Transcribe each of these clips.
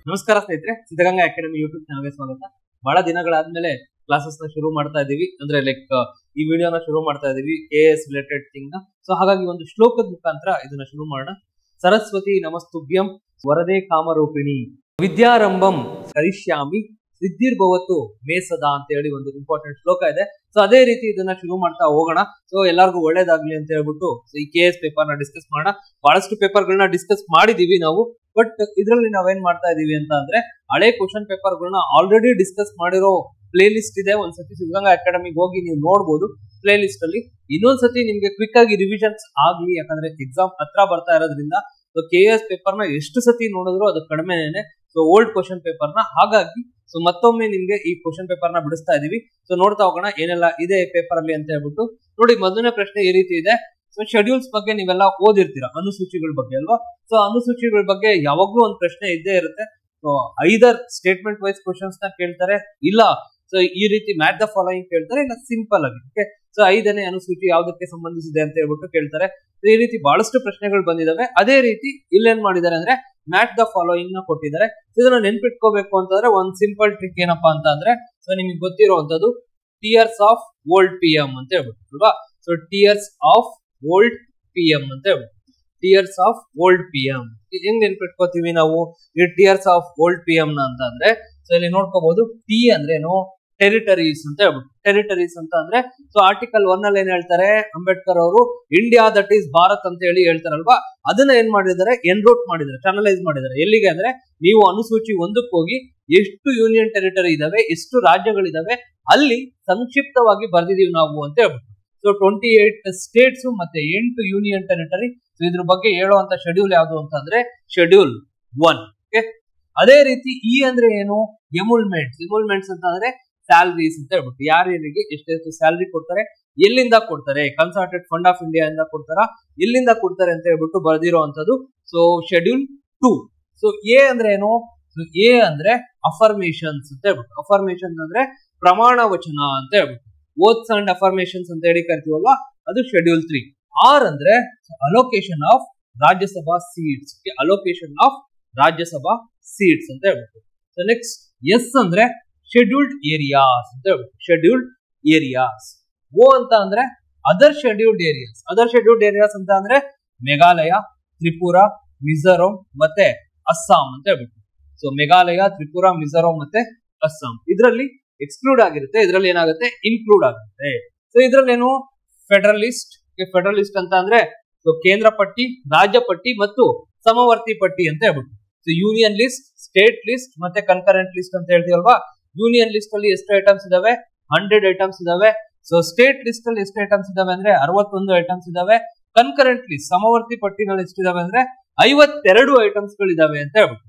ನಮಸ್ಕಾರ ಸ್ನೇಹಿತರೆ Siddaganga academy YouTube ಚಾನಲ್ಗೆ ಸ್ವಾಗತ ಬಹಳ ದಿನಗಳಾದ್ಮೇಲೆ ಕ್ಲಾಸಸ್ ನ ಶುರು ಮಾಡ್ತಾ ಇದೀವಿ ಅಂದ್ರೆ ಲೈಕ್ ಈ ವಿಡಿಯೋನ ಶುರು ಮಾಡ್ತಾ ಇದೀವಿ K S related thing so ಹಾಗಾಗಿ ಒಂದು ಶ್ಲೋಕದ ಮುಖಾಂತರ ಇದನ್ನ ಶುರು ಮಾಡೋಣ ಸರಸ್ವತಿ ನಮಸ್ತುಭ್ಯಂ ವರದೇ ಕಾಮರೂಪಿಣಿ ವಿದ್ಯಾರಂಭಂ ಕರಿಷ್ಯಾಮಿ ಸಿದ್ಧಿರ್ಭವತ್ತು ಮೇ ಸದಾ ಅಂತ ಹೇಳಿ ಒಂದು ಇಂಪಾರ್ಟೆಂಟ್ ಶ್ಲೋಕ ಇದೆ ಸೊ ಅದೇ ರೀತಿ ಇದನ್ನ ಶುರು ಮಾಡ್ತಾ ಹೋಗೋಣ ಸೊ ಎಲ್ಲರಿಗೂ ಒಳ್ಳೇದಾಗ್ಲಿ ಅಂತ ಹೇಳ್ಬಿಟ್ಟು so ಈ ಕೆ ಎಸ್ ಪೇಪರ್ ನ ಡಿಸ್ಕಸ್ ಮಾಡೋಣ ಬಹಳಷ್ಟು ಪೇಪರ್ ಗಳನ್ನ ಡಿಸ್ಕಸ್ ಮಾಡಿದೀವಿ ನಾವು ಬಟ್ ಇದರಲ್ಲಿ ನಾವೇನ್ ಮಾಡ್ತಾ ಇದೀವಿ ಅಂತ ಅಂದ್ರೆ ಹಳೆ ಕ್ವಶನ್ ಪೇಪರ್ ಗಳನ್ನ ಆಲ್ರೆಡಿ ಡಿಸ್ಕಸ್ ಮಾಡಿರೋ ಪ್ಲೇ ಲಿಸ್ಟ್ ಇದೆ ಒಂದ್ಸತಿ ಸಿದ್ಧಗಂಗಾ ಅಕಾಡೆಮಿಗೆ ಹೋಗಿ ನೀವು ನೋಡ್ಬೋದು ಪ್ಲೇ ಲಿಸ್ಟ್ ಅಲ್ಲಿ ಇನ್ನೊಂದ್ಸತಿ ನಿಮ್ಗೆ ಕ್ವಿಕ್ ಆಗಿ ರಿವಿಷನ್ಸ್ ಆಗ್ಲಿ ಯಾಕಂದ್ರೆ ಎಕ್ಸಾಮ್ ಹತ್ರ ಬರ್ತಾ ಇರೋದ್ರಿಂದ ಸೊ ಕೆ ಎಸ್ ಪೇಪರ್ ನ ಎಷ್ಟು ಸತಿ ನೋಡಿದ್ರು ಅದು ಕಡಿಮೆನೆ ಸೊ ಓಲ್ಡ್ ಕ್ವಶನ್ ಪೇಪರ್ ನ ಹಾಗಾಗಿ ಸೊ ಮತ್ತೊಮ್ಮೆ ನಿಮ್ಗೆ ಈ ಕ್ವಶನ್ ಪೇಪರ್ ನ ಬಿಡಿಸ್ತಾ ಇದೀವಿ ಸೊ ನೋಡ್ತಾ ಹೋಗೋಣ ಏನೆಲ್ಲ ಇದೆ ಪೇಪರ್ ಅಲ್ಲಿ ಅಂತ ಹೇಳ್ಬಿಟ್ಟು ನೋಡಿ ಮೊದಲನೇ ಪ್ರಶ್ನೆ ಈ ರೀತಿ ಇದೆ ಸೊ ಶೆಡ್ಯೂಲ್ಸ್ ಬಗ್ಗೆ ನೀವೆಲ್ಲ ಓದಿರ್ತೀರಾ ಅನುಸೂಚಿಗಳ ಬಗ್ಗೆ ಅಲ್ವಾ ಸೊ ಅನುಸೂಚಿಗಳ ಬಗ್ಗೆ ಯಾವಾಗ್ಲೂ ಒಂದು ಪ್ರಶ್ನೆ ಇದ್ದೇ ಇರುತ್ತೆ so either statement wise questions ನ ಕೇಳ್ತಾರೆ ಇಲ್ಲ ಸೊ ಈ ರೀತಿ ಮ್ಯಾಚ್ ದ ಫಾಲೋಯಿಂಗ್ ಕೇಳ್ತಾರೆ ಇಲ್ಲ ಸಿಂಪಲ್ ಆಗಿ ಓಕೆ ಸೊ ಐದನೇ ಅನುಸೂಚಿ ಯಾವ್ದಕ್ಕೆ ಸಂಬಂಧಿಸಿದೆ ಅಂತ ಹೇಳ್ಬಿಟ್ಟು ಕೇಳ್ತಾರೆ So ಈ ರೀತಿ ಬಹಳಷ್ಟು ಪ್ರಶ್ನೆಗಳು ಬಂದಿದಾವೆ ಅದೇ ರೀತಿ ಇಲ್ಲೇನ್ ಮಾಡಿದ್ದಾರೆ ಅಂದ್ರೆ ಮ್ಯಾಚ್ ದ ಫಾಲೋಯಿಂಗ್ ನ ಕೊಟ್ಟಿದ್ದಾರೆ So ಇದನ್ನ ನೆನ್ಪಿಟ್ಕೋಬೇಕು ಅಂತಂದ್ರೆ ಒಂದ್ ಸಿಂಪಲ್ ಟ್ರಿಕ್ ಏನಪ್ಪಾ ಅಂತ ಅಂದ್ರೆ ಸೊ ನಿಮಗೆ ಗೊತ್ತಿರುವಂತದ್ದು tears of old P M ಅಂತ ಹೇಳ್ಬಿಟ್ಟು ಅಲ್ವಾ so tears of old P M ಅಂತ ಹೇಳ್ಬಿಟ್ಟು tears of old P M ಹೆಂಗ್ ನೆನ್ಪಿಟ್ಕೋತೀವಿ ನಾವು ಈ tears of old P M ನ ಅಂತ ಅಂದ್ರೆ ಸೊ ಇಲ್ಲಿ ನೋಡ್ಕೋಬಹುದು ಟಿ ಅಂದ್ರೇನು ಟೆರಿಟರೀಸ್ ಅಂತ ಹೇಳ್ಬಿಟ್ಟು ಟೆರಿಟರೀಸ್ ಅಂತ ಅಂದ್ರೆ ಸೊ ಆರ್ಟಿಕಲ್ ಒನ್ ಅಲ್ಲಿ ಏನ್ ಹೇಳ್ತಾರೆ ಅಂಬೇಡ್ಕರ್ ಅವರು ಇಂಡಿಯಾ ದಟ್ ಈಸ್ ಭಾರತ್ ಅಂತ ಹೇಳಿ ಹೇಳ್ತಾರಲ್ವಾ ಅದನ್ನ ಏನ್ ಮಾಡಿದ್ದಾರೆ ಎನ್ರೋಟ್ ಮಾಡಿದ್ದಾರೆ ಚಾನಲೈಸ್ ಮಾಡಿದ್ದಾರೆ ಎಲ್ಲಿಗೆ ಅಂದ್ರೆ ನೀವು ಅನುಸೂಚಿ ಒಂದಕ್ಕೆ ಹೋಗಿ ಎಷ್ಟು ಯೂನಿಯನ್ ಟೆರಿಟರಿ ಇದಾವೆ ಎಷ್ಟು ರಾಜ್ಯಗಳಿದಾವೆ ಅಲ್ಲಿ ಸಂಕ್ಷಿಪ್ತವಾಗಿ ಬರ್ದಿದೀವಿ ನಾವು ಅಂತ ಹೇಳ್ಬಿಟ್ಟು ಸೊ ಟ್ವೆಂಟಿ ಏಟ್ ಸ್ಟೇಟ್ಸ್ ಮತ್ತೆ ಎಂಟು ಯೂನಿಯನ್ ಟೆರಿಟರಿ ಸೊ ಇದ್ರ ಬಗ್ಗೆ ಹೇಳುವಂತ ಶೆಡ್ಯೂಲ್ ಯಾವುದು ಅಂತಂದ್ರೆ ಶೆಡ್ಯೂಲ್ ಒನ್ ಓಕೆ ಅದೇ ರೀತಿ ಇ ಅಂದ್ರೆ ಏನು ಎಮುಲ್ಮೆಂಟ್ಸ್ ಎಮುಲ್ಮೆಂಟ್ಸ್ ಅಂತ ಅಂದ್ರೆ ಸ್ಯಾಲರೀಸ್ ಅಂತ ಹೇಳ್ಬಿಟ್ಟು ಯಾರ್ಯಾರಿಗೆ ಎಷ್ಟೆಷ್ಟು ಸ್ಯಾಲರಿ ಕೊಡ್ತಾರೆ ಎಲ್ಲಿಂದ ಕೊಡ್ತಾರೆ ಕನ್ಸಲ್ಟೆಂಟ್ ಫಂಡ್ ಆಫ್ ಇಂಡಿಯಾ ಇಂದ ಕೊಡ್ತಾರ ಎಲ್ಲಿಂದ ಕೊಡ್ತಾರೆ ಅಂತ ಹೇಳ್ಬಿಟ್ಟು ಬರ್ದಿರೋವಂಥದ್ದು so schedule two so A ಅಂದ್ರೆ ಏನು ಎ ಅಂದ್ರೆ ಅಫರ್ಮೇಶನ್ಸ್ ಅಂತ ಹೇಳ್ಬಿಟ್ಟು ಅಫರ್ಮೇಶನ್ಸ್ ಅಂದ್ರೆ ಪ್ರಮಾಣ ವಚನ ಅಂತ ಹೇಳ್ಬಿಟ್ಟು ಓತ್ಸ್ ಅಂಡ್ ಅಫರ್ಮೇಶನ್ಸ್ ಅಂತ ಹೇಳಿ ಕರಿತೀವಲ್ವಾ ಅದು ಶೆಡ್ಯೂಲ್ ತ್ರೀ ಆರ್ ಅಂದ್ರೆ allocation of Rajya Sabha seats allocation of Rajya Sabha seats ಅಂತ ಹೇಳ್ಬಿಟ್ಟು ಸೊ ನೆಕ್ಸ್ಟ್ ಎಸ್ ಅಂದ್ರೆ ಶೆಡ್ಯೂಲ್ಡ್ ಏರಿಯಾಸ್ ಅಂತ ಹೇಳ್ಬಿಟ್ಟು ಶೆಡ್ಯೂಲ್ಡ್ ಏರಿಯಾಸ್ ಓ ಅಂತ ಅಂದ್ರೆ other scheduled areas other scheduled areas ಅಂತ ಅಂದ್ರೆ ಮೇಘಾಲಯ ತ್ರಿಪುರ ಮಿಜೋರಾಂ ಮತ್ತೆ ಅಸ್ಸಾಂ ಅಂತ ಹೇಳ್ಬಿಟ್ಟು ಸೊ ಮೇಘಾಲಯ ತ್ರಿಪುರ ಮಿಜೋರಾಂ ಮತ್ತೆ ಅಸ್ಸಾಂ ಇದರಲ್ಲಿ ಎಕ್ಸ್ಕ್ಲೂಡ್ ಆಗಿರುತ್ತೆ ಇದರಲ್ಲಿ ಏನಾಗುತ್ತೆ ಇನ್ಕ್ಲೂಡ್ ಆಗುತ್ತೆ ಸೊ ಇದ್ರಲ್ಲಿ ಏನು ಫೆಡರಲಿಸ್ಟ್ ಫೆಡರಲಿಸ್ಟ್ ಅಂತ ಅಂದ್ರೆ ಸೊ ಕೇಂದ್ರ ಪಟ್ಟಿ ರಾಜ್ಯ ಪಟ್ಟಿ ಮತ್ತು ಸಮವರ್ತಿ ಪಟ್ಟಿ ಅಂತ ಹೇಳ್ಬಿಟ್ಟು so union list state list ಮತ್ತೆ ಕನ್ಕರೆಂಟ್ ಲಿಸ್ಟ್ ಅಂತ ಹೇಳ್ತೀವಲ್ವಾ ಯೂನಿಯನ್ ಲಿಸ್ಟ್ ಅಲ್ಲಿ ಎಷ್ಟು ಐಟಮ್ಸ್ ಇದಾವೆ ಹಂಡ್ರೆಡ್ ಐಟಮ್ಸ್ ಇದಾವೆ ಸೊ ಸ್ಟೇಟ್ ಲಿಸ್ಟ್ ಅಲ್ಲಿ ಎಷ್ಟು ಐಟಮ್ಸ್ ಇದಾವೆ ಅಂದ್ರೆ ಅರವತ್ತೊಂದು ಐಟಮ್ಸ್ ಇದಾವೆ ಕನ್ಕರೆಂಟ್ ಲಿಸ್ಟ್ ಸಮವರ್ತಿ ಪಟ್ಟಿನಲ್ಲಿ ಎಷ್ಟಿದಾವೆ ಅಂದ್ರೆ ಐವತ್ತೆರಡು ಐಟಮ್ಸ್ ಗಳಿದಾವೆ ಅಂತ ಹೇಳ್ಬಿಟ್ಟು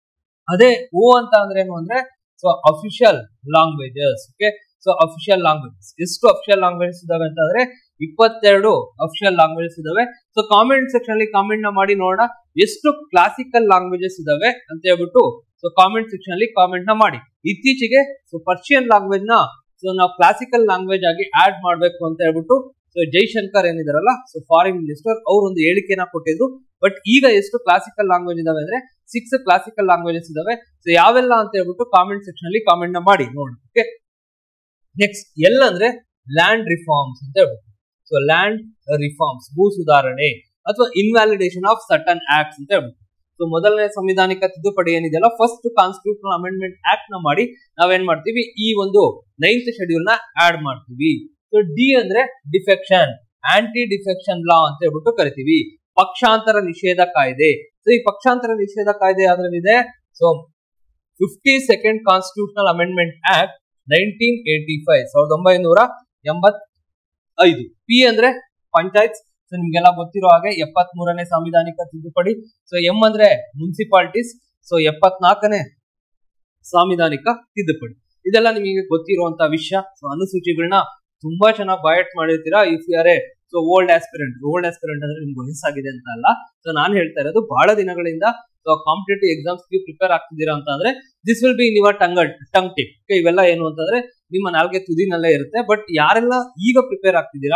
ಅದೇ ಓ ಅಂತ ಅಂದ್ರೆ ಏನು ಅಂದ್ರೆ so official languages okay so official languages ಎಷ್ಟು ಅಫಿಷಿಯಲ್ ಲ್ಯಾಂಗ್ವೇಜಸ್ ಇದಾವೆ ಅಂತ ಅಂದ್ರೆ ಇಪ್ಪತ್ತೆರಡು ಅಫಿಷಿಯಲ್ ಲ್ಯಾಂಗ್ವೇಜಸ್ ಇದಾವೆ ಸೊ ಕಾಮೆಂಟ್ ಸೆಕ್ಷನ್ ಅಲ್ಲಿ ಕಾಮೆಂಟ್ ನ ಮಾಡಿ ನೋಡೋಣ ಎಷ್ಟು ಕ್ಲಾಸಿಕಲ್ ಲ್ಯಾಂಗ್ವೇಜಸ್ ಇದಾವೆ ಅಂತ ಹೇಳ್ಬಿಟ್ಟು ಸೊ ಕಾಮೆಂಟ್ ಸೆಕ್ಷನ್ ಅಲ್ಲಿ ಕಾಮೆಂಟ್ ನ ಮಾಡಿ ಇತ್ತೀಚೆಗೆ ಸೊ ಪರ್ಷಿಯನ್ ಲ್ಯಾಂಗ್ವೇಜ್ ನ ಸೊ ನಾವು ಕ್ಲಾಸಿಕಲ್ ಲ್ಯಾಂಗ್ವೇಜ್ ಆಗಿ ಆಡ್ ಮಾಡ್ಬೇಕು ಅಂತ ಹೇಳ್ಬಿಟ್ಟು ಸೊ ಜೈಶಂಕರ್ ಏನಿದಾರಲ್ಲ ಸೊ ಫಾರಿನ್ ಮಿನಿಸ್ಟರ್ ಅವ್ರು ಒಂದು ಹೇಳಿಕೆನ ಕೊಟ್ಟಿದ್ರು ಬಟ್ ಈಗ ಎಷ್ಟು ಕ್ಲಾಸಿಕಲ್ ಲ್ಯಾಂಗ್ವೇಜ್ ಇದಾವೆ ಅಂದ್ರೆ ಸಿಕ್ಸ್ ಕ್ಲಾಸಿಕಲ್ ಲ್ಯಾಂಗ್ವೇಜಸ್ ಇದಾವೆ ಸೊ ಯಾವೆಲ್ಲ ಅಂತ ಹೇಳ್ಬಿಟ್ಟು ಕಾಮೆಂಟ್ ಸೆಕ್ಷನ್ ಅಲ್ಲಿ ಕಾಮೆಂಟ್ ನ ಮಾಡಿ ನೋಡಿ ಓಕೆ ನೆಕ್ಸ್ಟ್ ಎಲ್ ಅಂದ್ರೆ ಲ್ಯಾಂಡ್ ರಿಫಾರ್ಮ್ಸ್ ಅಂತ ಹೇಳ್ಬಿಟ್ಟು ಸೊ ಲ್ಯಾಂಡ್ ರಿಫಾರ್ಮ್ಸ್ ಭೂ ಸುಧಾರಣೆ ಅಥವಾ ಇನ್ವ್ಯಾಲಿಡೇಷನ್ ಆಫ್ ಸರ್ಟನ್ ಆಕ್ಟ್ಸ್ ಅಂತ ಹೇಳ್ಬಿಟ್ಟು ಸೊ ಮೊದಲನೇ ಸಂವಿಧಾನಿಕ ತಿದ್ದುಪಡಿ ಏನಿದೆಯಲ್ಲ ಫಸ್ಟ್ ಕಾನ್ಸ್ಟಿಟ್ಯೂಷನಲ್ ಅಮೆಂಡ್ಮೆಂಟ್ ಆಕ್ಟ್ ನ ಮಾಡಿ ನಾವೇನ್ ಮಾಡ್ತೀವಿ ಈ ಒಂದು ನೈನ್ತ್ ಶೆಡ್ಯೂಲ್ ನ ಆಡ್ ಮಾಡ್ತೀವಿ ಸೊ ಡಿ ಅಂದ್ರೆ ಡಿಫೆಕ್ಷನ್ ಆಂಟಿ ಡಿಫೆಕ್ಷನ್ ಲಾ ಅಂತ ಹೇಳ್ಬಿಟ್ಟು ಕರಿತೀವಿ ಪಕ್ಷಾಂತರ ನಿಷೇಧ ಕಾಯ್ದೆ ಸೊ ಈ ಪಕ್ಷಾಂತರ ನಿಷೇಧ ಕಾಯ್ದೆ ಯಾವ್ದ್ರಲ್ಲಿದೆ so fifty second constitutional amendment act nineteen eighty five ಸಾವಿರದ ಒಂಬೈನೂರ ಎಂಬತ್ ಐದು ಪಿ ಅಂದ್ರೆ ಪಂಚಾಯತ್ ಸೊ ನಿಮ್ಗೆಲ್ಲ ಗೊತ್ತಿರೋ ಹಾಗೆ ಎಪ್ಪತ್ ಮೂರನೇ ಸಾಂವಿಧಾನಿಕ ತಿದ್ದುಪಡಿ ಸೊ ಎಂ ಅಂದ್ರೆ ಮುನ್ಸಿಪಾಲಿಟೀಸ್ ಸೊ ಎಪ್ಪತ್ನಾಲ್ಕನೇ ಸಾಂವಿಧಾನಿಕ ತಿದ್ದುಪಡಿ ಇದೆಲ್ಲ ನಿಮಗೆ ಗೊತ್ತಿರುವಂತ ವಿಷಯ ಸೊ ಅನುಸೂಚಿಗಳನ್ನ ತುಂಬಾ ಚೆನ್ನಾಗಿ ಬಯಟ್ ಮಾಡಿರ್ತೀರಾ ಇಫ್ ಯಾರೇ so old aspirant old aspirant ಅಂದ್ರೆ ನಿಮ್ಗೆ ವಯಸ್ಸಾಗಿದೆ ಅಂತ ಅಲ್ಲ ಸೊ ನಾನು ಹೇಳ್ತಾ ಇರೋದು ಬಹಳ ದಿನಗಳಿಂದ ಸೊ ಕಾಂಪಿಟೇಟಿವ್ ಎಕ್ಸಾಮ್ಸ್ ಪ್ರಿಪೇರ್ ಆಗ್ತಿದ್ದೀರಾ ಅಂತ ಅಂದ್ರೆ this will be in your tongue tongue tip ಇವೆಲ್ಲ ಏನು ಅಂತಂದ್ರೆ ನಿಮ್ಮ ನಾಲ್ಗೆ ತುದಿನಲ್ಲೇ ಇರುತ್ತೆ ಬಟ್ ಯಾರೆಲ್ಲ ಈಗ ಪ್ರಿಪೇರ್ ಆಗ್ತಿದ್ದೀರಾ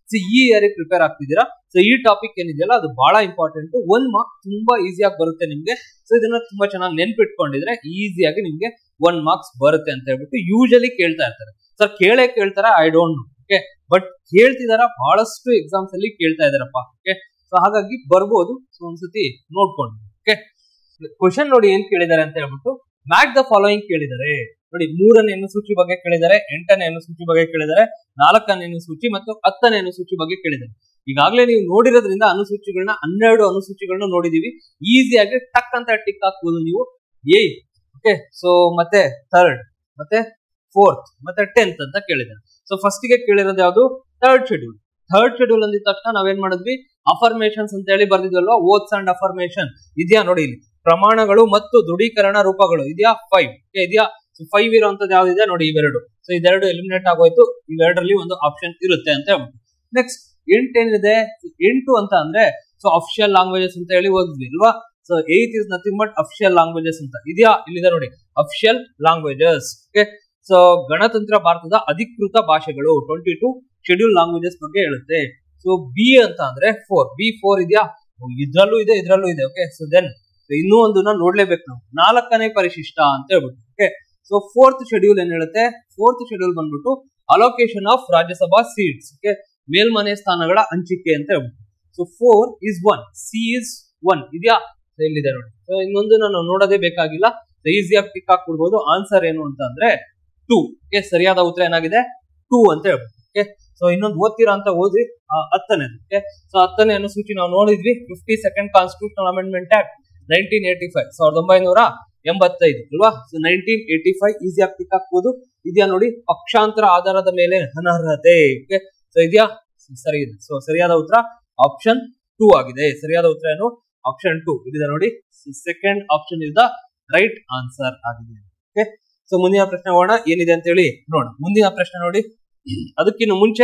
ಸೊ ಈ ಇಯರ್ ಪ್ರಿಪೇರ್ ಆಗ್ತಿದ್ದೀರಾ ಸೊ ಈ ಟಾಪಿಕ್ ಏನಿದೆಯಲ್ಲ ಅದು ಬಹಳ ಇಂಪಾರ್ಟೆಂಟ್ ಒಂದ್ ಮಾರ್ಕ್ ತುಂಬಾ ಈಸಿಯಾಗಿ ಬರುತ್ತೆ ನಿಮ್ಗೆ ಸೊ ಇದನ್ನ ತುಂಬಾ ಚೆನ್ನಾಗಿ ನೆನ್ಪಿಟ್ಕೊಂಡಿದ್ರೆ ಈಸಿಯಾಗಿ ನಿಮ್ಗೆ ಒನ್ ಮಾರ್ಕ್ಸ್ ಬರುತ್ತೆ ಅಂತ ಹೇಳ್ಬಿಟ್ಟು ಯೂಶಲಿ ಕೇಳ್ತಾ ಇರ್ತಾರೆ ಸರ್ ಕೇಳೇ ಕೇಳ್ತಾರ I don't know okay but ಕೇಳ್ತಿದಾರ ಬಹಳಷ್ಟು ಎಕ್ಸಾಮ್ಸ್ ಅಲ್ಲಿ ಕೇಳ್ತಾ ಇದಾರಪ್ಪ ಓಕೆ ಸೊ ಹಾಗಾಗಿ ಬರ್ಬೋದು ಸೊ ಒಂದ್ಸತಿ ನೋಡ್ಕೊಂಡು ಓಕೆ ಕ್ವಶನ್ ನೋಡಿ ಏನ್ ಕೇಳಿದಾರೆ ಅಂತ ಹೇಳ್ಬಿಟ್ಟು ಮ್ಯಾಕ್ ದ ಫಾಲೋಯಿಂಗ್ ಕೇಳಿದ್ದಾರೆ ನೋಡಿ ಮೂರನೇ ಅನುಸೂಚಿ ಬಗ್ಗೆ ಕೇಳಿದ್ದಾರೆ ಎಂಟನೇ ಅನುಸೂಚಿ ಬಗ್ಗೆ ಕೇಳಿದ್ದಾರೆ ನಾಲ್ಕನೇ ಅನುಸೂಚಿ ಮತ್ತು ಹತ್ತನೇ ಅನುಸೂಚಿ ಬಗ್ಗೆ ಕೇಳಿದ್ದಾರೆ ಈಗಾಗಲೇ ನೀವು ನೋಡಿರೋದ್ರಿಂದ ಅನುಸೂಚಿಗಳನ್ನ ಹನ್ನೆರಡು ಅನುಸೂಚಿಗಳನ್ನ ನೋಡಿದೀವಿ ಈಸಿಯಾಗಿ ಟಕ್ ಅಂತ ಟಿಕ್ ಹಾಕ್ಬೋದು ನೀವು ಏ ಓಕೆ ಸೊ ಮತ್ತೆ ಥರ್ಡ್ ಮತ್ತೆ ಫೋರ್ತ್ ಮತ್ತೆ ಟೆಂತ್ ಅಂತ ಕೇಳಿದ್ದಾರೆ ಸೊ ಫಸ್ಟ್ ಗೆ ಕೇಳಿರೋದು ಯಾವುದು ಥರ್ಡ್ ಶೆಡ್ಯೂಲ್ ಥರ್ಡ್ ಶೆಡ್ಯೂಲ್ ಅಂದಿದ ತಕ್ಷಣ ನಾವೇನ್ ಮಾಡಿದ್ವಿ ಅಫರ್ಮೇಶನ್ಸ್ ಅಂತ ಹೇಳಿ ಬರ್ದಿದ್ವಲ್ವಾ ಓದ್ಸ್ ಅಂಡ್ ಅಫರ್ಮೇಶನ್ ಇದೆಯಾ ನೋಡಿ ಇಲ್ಲಿ ಪ್ರಮಾಣಗಳು ಮತ್ತು ದೃಢೀಕರಣ ರೂಪಗಳು ಇದೆಯಾ ಫೈವ್ ಇದೆಯಾ ಫೈವ್ ಇರುವಂತದ್ದು ಯಾವ್ದಿದೆ ನೋಡಿ ಇವೆರಡು ಸೊ ಇದೆರಡು ಎಲಿಮಿನೇಟ್ ಆಗೋಯ್ತು ಇವೆರಡರಲ್ಲಿ ಒಂದು ಆಪ್ಷನ್ ಇರುತ್ತೆ ಅಂತ ಹೇಳ್ಬಿಟ್ಟು ನೆಕ್ಸ್ಟ್ ಎಂಟ್ ಏನಿದೆ ಎಂಟು ಅಂತ ಅಂದ್ರೆ ಸೊ ಅಫಿಷಿಯಲ್ ಲ್ಯಾಂಗ್ವೇಜಸ್ ಅಂತ ಹೇಳಿ ಓದಿದ್ವಿ ಅಲ್ವಾ so eighth is nothing but official languages ಅಂತ ಇದೆಯಾ ಇಲ್ಲಿದೆ ನೋಡಿ ಅಫಿಷಿಯಲ್ ಲ್ಯಾಂಗ್ವೇಜಸ್ ಓಕೆ ಸೊ ಗಣತಂತ್ರ ಭಾರತದ ಅಧಿಕೃತ ಭಾಷೆಗಳು ಟ್ವೆಂಟಿ ಟು ಶೆಡ್ಯೂಲ್ ಲ್ಯಾಂಗ್ವೇಜಸ್ ಬಗ್ಗೆ ಹೇಳುತ್ತೆ ಸೊ ಬಿ ಅಂತ ಅಂದ್ರೆ ಫೋರ್ ಬಿ ಫೋರ್ ಇದೆಯಾ ಇದ್ರಲ್ಲೂ ಇದೆ ಇದ್ರಲ್ಲೂ ಇದೆ ಓಕೆ ಸೊ ದೆನ್ ಇನ್ನೂ ಒಂದನ್ನ ನೋಡ್ಲೇಬೇಕು ನಾವು ನಾಲ್ಕನೇ ಪರಿಶಿಷ್ಟ ಅಂತ ಹೇಳ್ಬಿಟ್ಟು ಓಕೆ ಸೊ ಫೋರ್ತ್ ಶೆಡ್ಯೂಲ್ ಏನ್ ಹೇಳುತ್ತೆ ಫೋರ್ತ್ ಶೆಡ್ಯೂಲ್ ಬಂದ್ಬಿಟ್ಟು allocation of Rajya Sabha seats okay ಮೇಲ್ಮನೆ ಸ್ಥಾನಗಳ ಹಂಚಿಕೆ ಅಂತ ಹೇಳ್ಬಿಟ್ಟು so four is one C is one ಇದೆಯಾ ಎಲ್ಲಿದೆ ನೋಡಿ ಸೊ ಇನ್ನೊಂದು ನಾನು ನೋಡೋದೇ ಬೇಕಾಗಿಲ್ಲ ಈಸಿಯಾಗಿ ಟಿಕ್ ಹಾಕ್ಬಿಡ್ಬೋದು ಆನ್ಸರ್ ಏನು ಅಂತ ಅಂದ್ರೆ ಟೂ ಓಕೆ ಸರಿಯಾದ ಉತ್ತರ ಏನಾಗಿದೆ ಟೂ ಅಂತ ಹೇಳ್ಬಿಟ್ಟು ಓಕೆ ಸೊ ಇನ್ನೊಂದು ಓದ್ತೀರಾ ಅಂತ ಓದಿ ಹತ್ತನೇ ಓಕೆ ಸೊ ಹತ್ತನೇ ಅನುಸೂಚಿ ನಾವು ನೋಡಿದ್ವಿ fifty second constitutional amendment act nineteen eighty five ಸಾವಿರದ ಒಂಬೈನೂರ ಎಂಬತ್ತೈದು ಅಲ್ವಾ ಸೊ ನೈನ್ಟೀನ್ ಏಟಿ ಫೈವ್ ಈಸಿಯಾಗಿ ಟಿಕ್ ಹಾಕ್ಬೋದು ಇದೆಯಾ ನೋಡಿ ಪಕ್ಷಾಂತರ ಆಧಾರದ ಮೇಲೆ ಅನರ್ಹತೆ ಓಕೆ ಸೊ ಇದೆಯಾ ಸರಿ ಇದೆ ಸೊ ಸರಿಯಾದ ಉತ್ತರ ಆಪ್ಷನ್ ಟೂ ಆಗಿದೆ ಸರಿಯಾದ ಉತ್ತರ ಏನು ಆಪ್ಷನ್ ಟೂ ಇದಿದೆ ನೋಡಿ second option is the right answer ಆಗಿದೆ ಓಕೆ ಸೊ ಮುಂದಿನ ಪ್ರಶ್ನೆ ಹೋಗೋಣ ಏನಿದೆ ಅಂತ ಹೇಳಿ ನೋಡೋಣ ಮುಂದಿನ ಪ್ರಶ್ನೆ ನೋಡಿ ಅದಕ್ಕಿಂತ ಮುಂಚೆ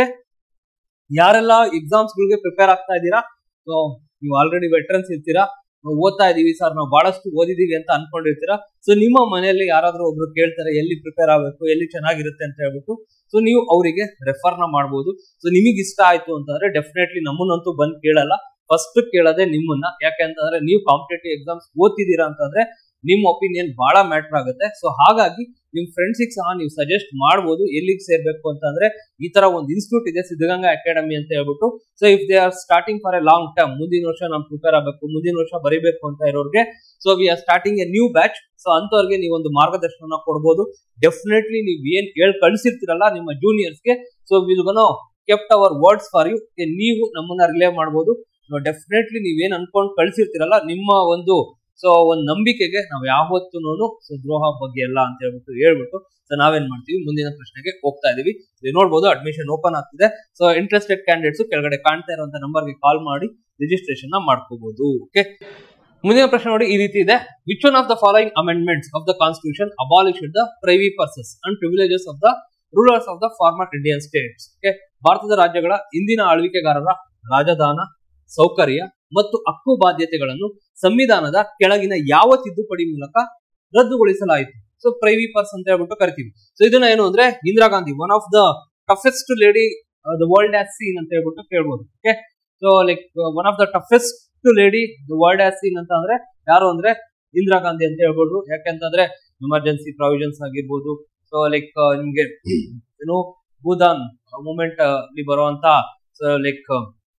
ಯಾರೆಲ್ಲ ಎಕ್ಸಾಮ್ಸ್ ಗಳಿಗೆ ಪ್ರಿಪೇರ್ ಆಗ್ತಾ ಇದ್ದೀರಾ ಸೊ ನೀವು ಆಲ್ರೆಡಿ ವೆಟ್ರನ್ಸ್ ಇರ್ತೀರಾ ಓದ್ತಾ ಇದೀವಿ ಸರ್ ನಾವು ಬಹಳಷ್ಟು ಓದಿದೀವಿ ಅಂತ ಅನ್ಕೊಂಡಿರ್ತೀರಾ ಸೊ ನಿಮ್ಮ ಮನೆಯಲ್ಲಿ ಯಾರಾದ್ರೂ ಒಬ್ರು ಕೇಳ್ತಾರೆ ಎಲ್ಲಿ ಪ್ರಿಪೇರ್ ಆಗಬೇಕು ಎಲ್ಲಿ ಚೆನ್ನಾಗಿರುತ್ತೆ ಅಂತ ಹೇಳ್ಬಿಟ್ಟು ಸೊ ನೀವು ಅವರಿಗೆ ರೆಫರ್ ನ ಮಾಡ್ಬೋದು ಸೊ ನಿಮಗೆ ಇಷ್ಟ ಆಯ್ತು ಅಂತಂದ್ರೆ ಡೆಫಿನೆಟ್ಲಿ ನಮ್ಮನ್ನಂತೂ ಬಂದ್ ಕೇಳಲ್ಲ ಫಸ್ಟ್ ಕೇಳೋದೇ ನಿಮ್ಮನ್ನ ಯಾಕೆ ಅಂತಂದ್ರೆ ನೀವು ಕಾಂಪಿಟೇಟಿವ್ ಎಕ್ಸಾಮ್ಸ್ ಓದ್ತಿದ್ದೀರಾ ಅಂತಂದ್ರೆ ನಿಮ್ಮ ಒಪಿನಿಯನ್ ಬಹಳ ಮ್ಯಾಟರ್ ಆಗುತ್ತೆ ಸೊ ಹಾಗಾಗಿ ನಿಮ್ ಫ್ರೆಂಡ್ಸಿಗೆ ಸಹ ನೀವು ಸಜೆಸ್ಟ್ ಮಾಡ್ಬೋದು ಎಲ್ಲಿಗೆ ಸೇರ್ಬೇಕು ಅಂತಂದ್ರೆ ಈ ತರ ಒಂದು ಇನ್ಸ್ಟಿಟ್ಯೂಟ್ ಇದೆ ಸಿದ್ಧಗಂಗಾ ಅಕಾಡೆಮಿ ಅಂತ ಹೇಳ್ಬಿಟ್ಟು so if they are starting for a long term ಮುಂದಿನ ವರ್ಷ ನಾವು ಪ್ರಿಪೇರ್ ಆಗಬೇಕು ಮುಂದಿನ ವರ್ಷ ಬರಿಬೇಕು ಅಂತ ಇರೋರಿಗೆ so we are starting a new batch so ಅಂತವ್ರಿಗೆ ನೀವು ಒಂದು ಮಾರ್ಗದರ್ಶನ ಕೊಡ್ಬೋದು ಡೆಫಿನೆಟ್ಲಿ ನೀವು ಏನ್ ಹೇಳ್ ಕಳ್ಸಿರ್ತೀರಲ್ಲ ನಿಮ್ಮ ಜೂನಿಯರ್ಸ್ಗೆ so will gonna kept our words for you ನೀವು ನಮ್ಮನ್ನ ರಿಲೇ ಮಾಡ್ಬೋದು ಡೆಫಿನೆಟ್ಲಿ ನೀವೇನ್ ಅನ್ಕೊಂಡ್ ಕಳ್ಸಿರ್ತೀರಲ್ಲ ನಿಮ್ಮ ಒಂದು ಸೊ ಒಂದ್ ನಂಬಿಕೆಗೆ ನಾವು ಯಾವತ್ತೂ ಸೊ ದ್ರೋಹ ಬಗ್ಗೆ ಎಲ್ಲ ಅಂತ ಹೇಳ್ಬಿಟ್ಟು ಹೇಳ್ಬಿಟ್ಟು ಸೊ ನಾವೇನ್ ಮಾಡ್ತೀವಿ ಮುಂದಿನ ಪ್ರಶ್ನೆಗೆ ಹೋಗ್ತಾ ಇದೀವಿ ಇಲ್ಲಿ ನೋಡ್ಬೋದು ಅಡ್ಮಿಷನ್ ಓಪನ್ ಆಗ್ತಿದೆ ಸೊ ಇಂಟ್ರೆಸ್ಟೆಡ್ ಕ್ಯಾಂಡಿಡೇಟ್ಸ್ ಕೆಳಗಡೆ ಕಾಣ್ತಾ ಇರುವಂತ ನಂಬರ್ಗೆ ಕಾಲ್ ಮಾಡಿ ರಿಜಿಸ್ಟ್ರೇಷನ್ ನ ಮಾಡ್ಕೋಬಹುದು ಓಕೆ ಮುಂದಿನ ಪ್ರಶ್ನೆ ನೋಡಿ ಈ ರೀತಿ ಇದೆ which one of the following amendments of the constitution abolish the privy purses and privileges of the rulers of the former Indian states okay ಭಾರತದ ರಾಜ್ಯಗಳ ಇಂದಿನ ಆಳ್ವಿಕೆಗಾರರ ರಾಜಧಾನ ಸೌಕರ್ಯ ಮತ್ತು ಹಕ್ಕು ಬಾಧ್ಯತೆಗಳನ್ನು ಸಂವಿಧಾನದ ಕೆಳಗಿನ ಯಾವ ತಿದ್ದುಪಡಿ ಮೂಲಕ ರದ್ದುಗೊಳಿಸಲಾಯಿತು ಸೊ ಪ್ರೈವಿ ಪರ್ಸ್ ಅಂತ ಹೇಳ್ಬಿಟ್ಟು ಕರಿತೀವಿ ಸೊ ಇದನ್ನ ಏನು ಅಂದ್ರೆ Indira Gandhi one of the toughest lady the world as seen ಅಂತ ಹೇಳ್ಬಿಟ್ಟು ಕೇಳ್ಬೋದು okay so like one of the toughest lady the world as seen ಅಂತ ಅಂದ್ರೆ ಯಾರು ಅಂದ್ರೆ ಇಂದಿರಾ ಗಾಂಧಿ ಅಂತ ಹೇಳ್ಬೋದು ಯಾಕೆಂತಂದ್ರೆ ಎಮರ್ಜೆನ್ಸಿ ಪ್ರಾವಿಷನ್ಸ್ ಆಗಿರ್ಬೋದು ಸೊ ಲೈಕ್ ನಿಮ್ಗೆ ಏನು ಭೂದಾನ್ ಮೂಮೆಂಟ್ ಅಲ್ಲಿ ಬರುವಂತ ಲೈಕ್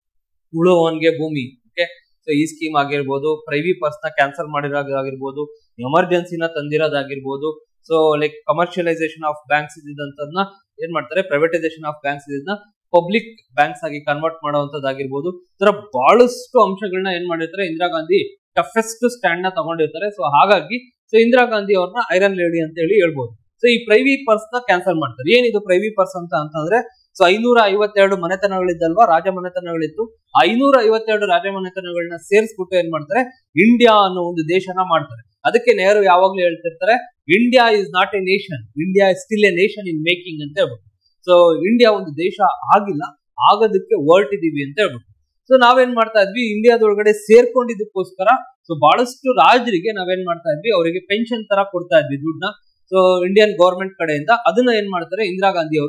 ಉಳುವವನ್ಗೆ ಭೂಮಿ ಓಕೆ ಸೊ ಈ ಸ್ಕೀಮ್ ಆಗಿರ್ಬೋದು ಪ್ರೈವಿ ಪರ್ಸ್ ನ ಕ್ಯಾನ್ಸಲ್ ಮಾಡಿರೋದಾಗಿರ್ಬೋದು ಎಮರ್ಜೆನ್ಸಿನ ತಂದಿರೋದಾಗಿರ್ಬೋದು so like commercialisation of banks ಇದ್ದಂತದ್ನ ಏನ್ ಮಾಡ್ತಾರೆ ಪ್ರೈವೇಟೈಸೇಷನ್ ಆಫ್ ಬ್ಯಾಂಕ್ಸ್ ಇದನ್ನ ಪಬ್ಲಿಕ್ ಬ್ಯಾಂಕ್ಸ್ ಆಗಿ ಕನ್ವರ್ಟ್ ಮಾಡುವಂತದ್ದಾಗಿರ್ಬೋದು ತರ ಬಹಳಷ್ಟು ಅಂಶಗಳನ್ನ ಏನ್ ಮಾಡಿರ್ತಾರೆ ಇಂದಿರಾ ಗಾಂಧಿ ಟಫೆಸ್ಟ್ ಸ್ಟ್ಯಾಂಡ್ ನ ತಗೊಂಡಿರ್ತಾರೆ ಸೊ ಹಾಗಾಗಿ ಸೊ ಇಂದಿರಾ ಗಾಂಧಿ ಅವ್ರನ್ನ ಐರನ್ ಲೇಡಿ ಅಂತ ಹೇಳಿ ಹೇಳ್ಬೋದು ಸೊ ಈ ಪ್ರೈವಿ ಪರ್ಸ್ ನ ಕ್ಯಾನ್ಸಲ್ ಮಾಡ್ತಾರೆ ಏನಿದು ಪ್ರೈವಿ ಪರ್ಸ್ ಅಂತ ಅಂತಂದ್ರೆ ಸೊ ಐನೂರ ಐವತ್ತೆರಡು ಮನೆತನಗಳಿದ್ದಲ್ವಾ ರಾಜ ಮನೆತನಗಳಿತ್ತು ಐನೂರ ಐವತ್ತೆರಡು ರಾಜ ಮನೆತನಗಳನ್ನ ಸೇರಿಸ್ಬಿಟ್ಟು ಏನ್ ಮಾಡ್ತಾರೆ ಇಂಡಿಯಾ ಅನ್ನೋ ಒಂದು ದೇಶನ ಮಾಡ್ತಾರೆ ಅದಕ್ಕೆ ನೆಹರು ಯಾವಾಗ್ಲೂ ಹೇಳ್ತಿರ್ತಾರೆ India is not a nation India is still a nation in making ಅಂತ ಹೇಳ್ಬಿಟ್ಟು ಸೊ ಇಂಡಿಯಾ ಒಂದು ದೇಶ ಆಗಿಲ್ಲ ಆಗೋದಕ್ಕೆ ಹೊರಟಿದೀವಿ ಅಂತ ಹೇಳ್ಬಿಟ್ಟು ಸೊ ನಾವೇನ್ ಮಾಡ್ತಾ ಇದ್ವಿ ಇಂಡಿಯಾದೊಳಗಡೆ ಸೇರ್ಕೊಂಡಿದ್ದಕ್ಕೋಸ್ಕರ ಸೊ ಬಹಳಷ್ಟು ರಾಜರಿಗೆ ನಾವೇನ್ ಮಾಡ್ತಾ ಇದ್ವಿ ಅವರಿಗೆ ಪೆನ್ಷನ್ ತರ ಕೊಡ್ತಾ ಇದ್ವಿ ದುಡ್ಡನ್ನ ಸೊ ಇಂಡಿಯನ್ ಗವರ್ಮೆಂಟ್ ಕಡೆಯಿಂದ ಅದನ್ನ ಏನ್ ಮಾಡ್ತಾರೆ ಇಂದಿರಾ ಗಾಂಧಿ ಅವರು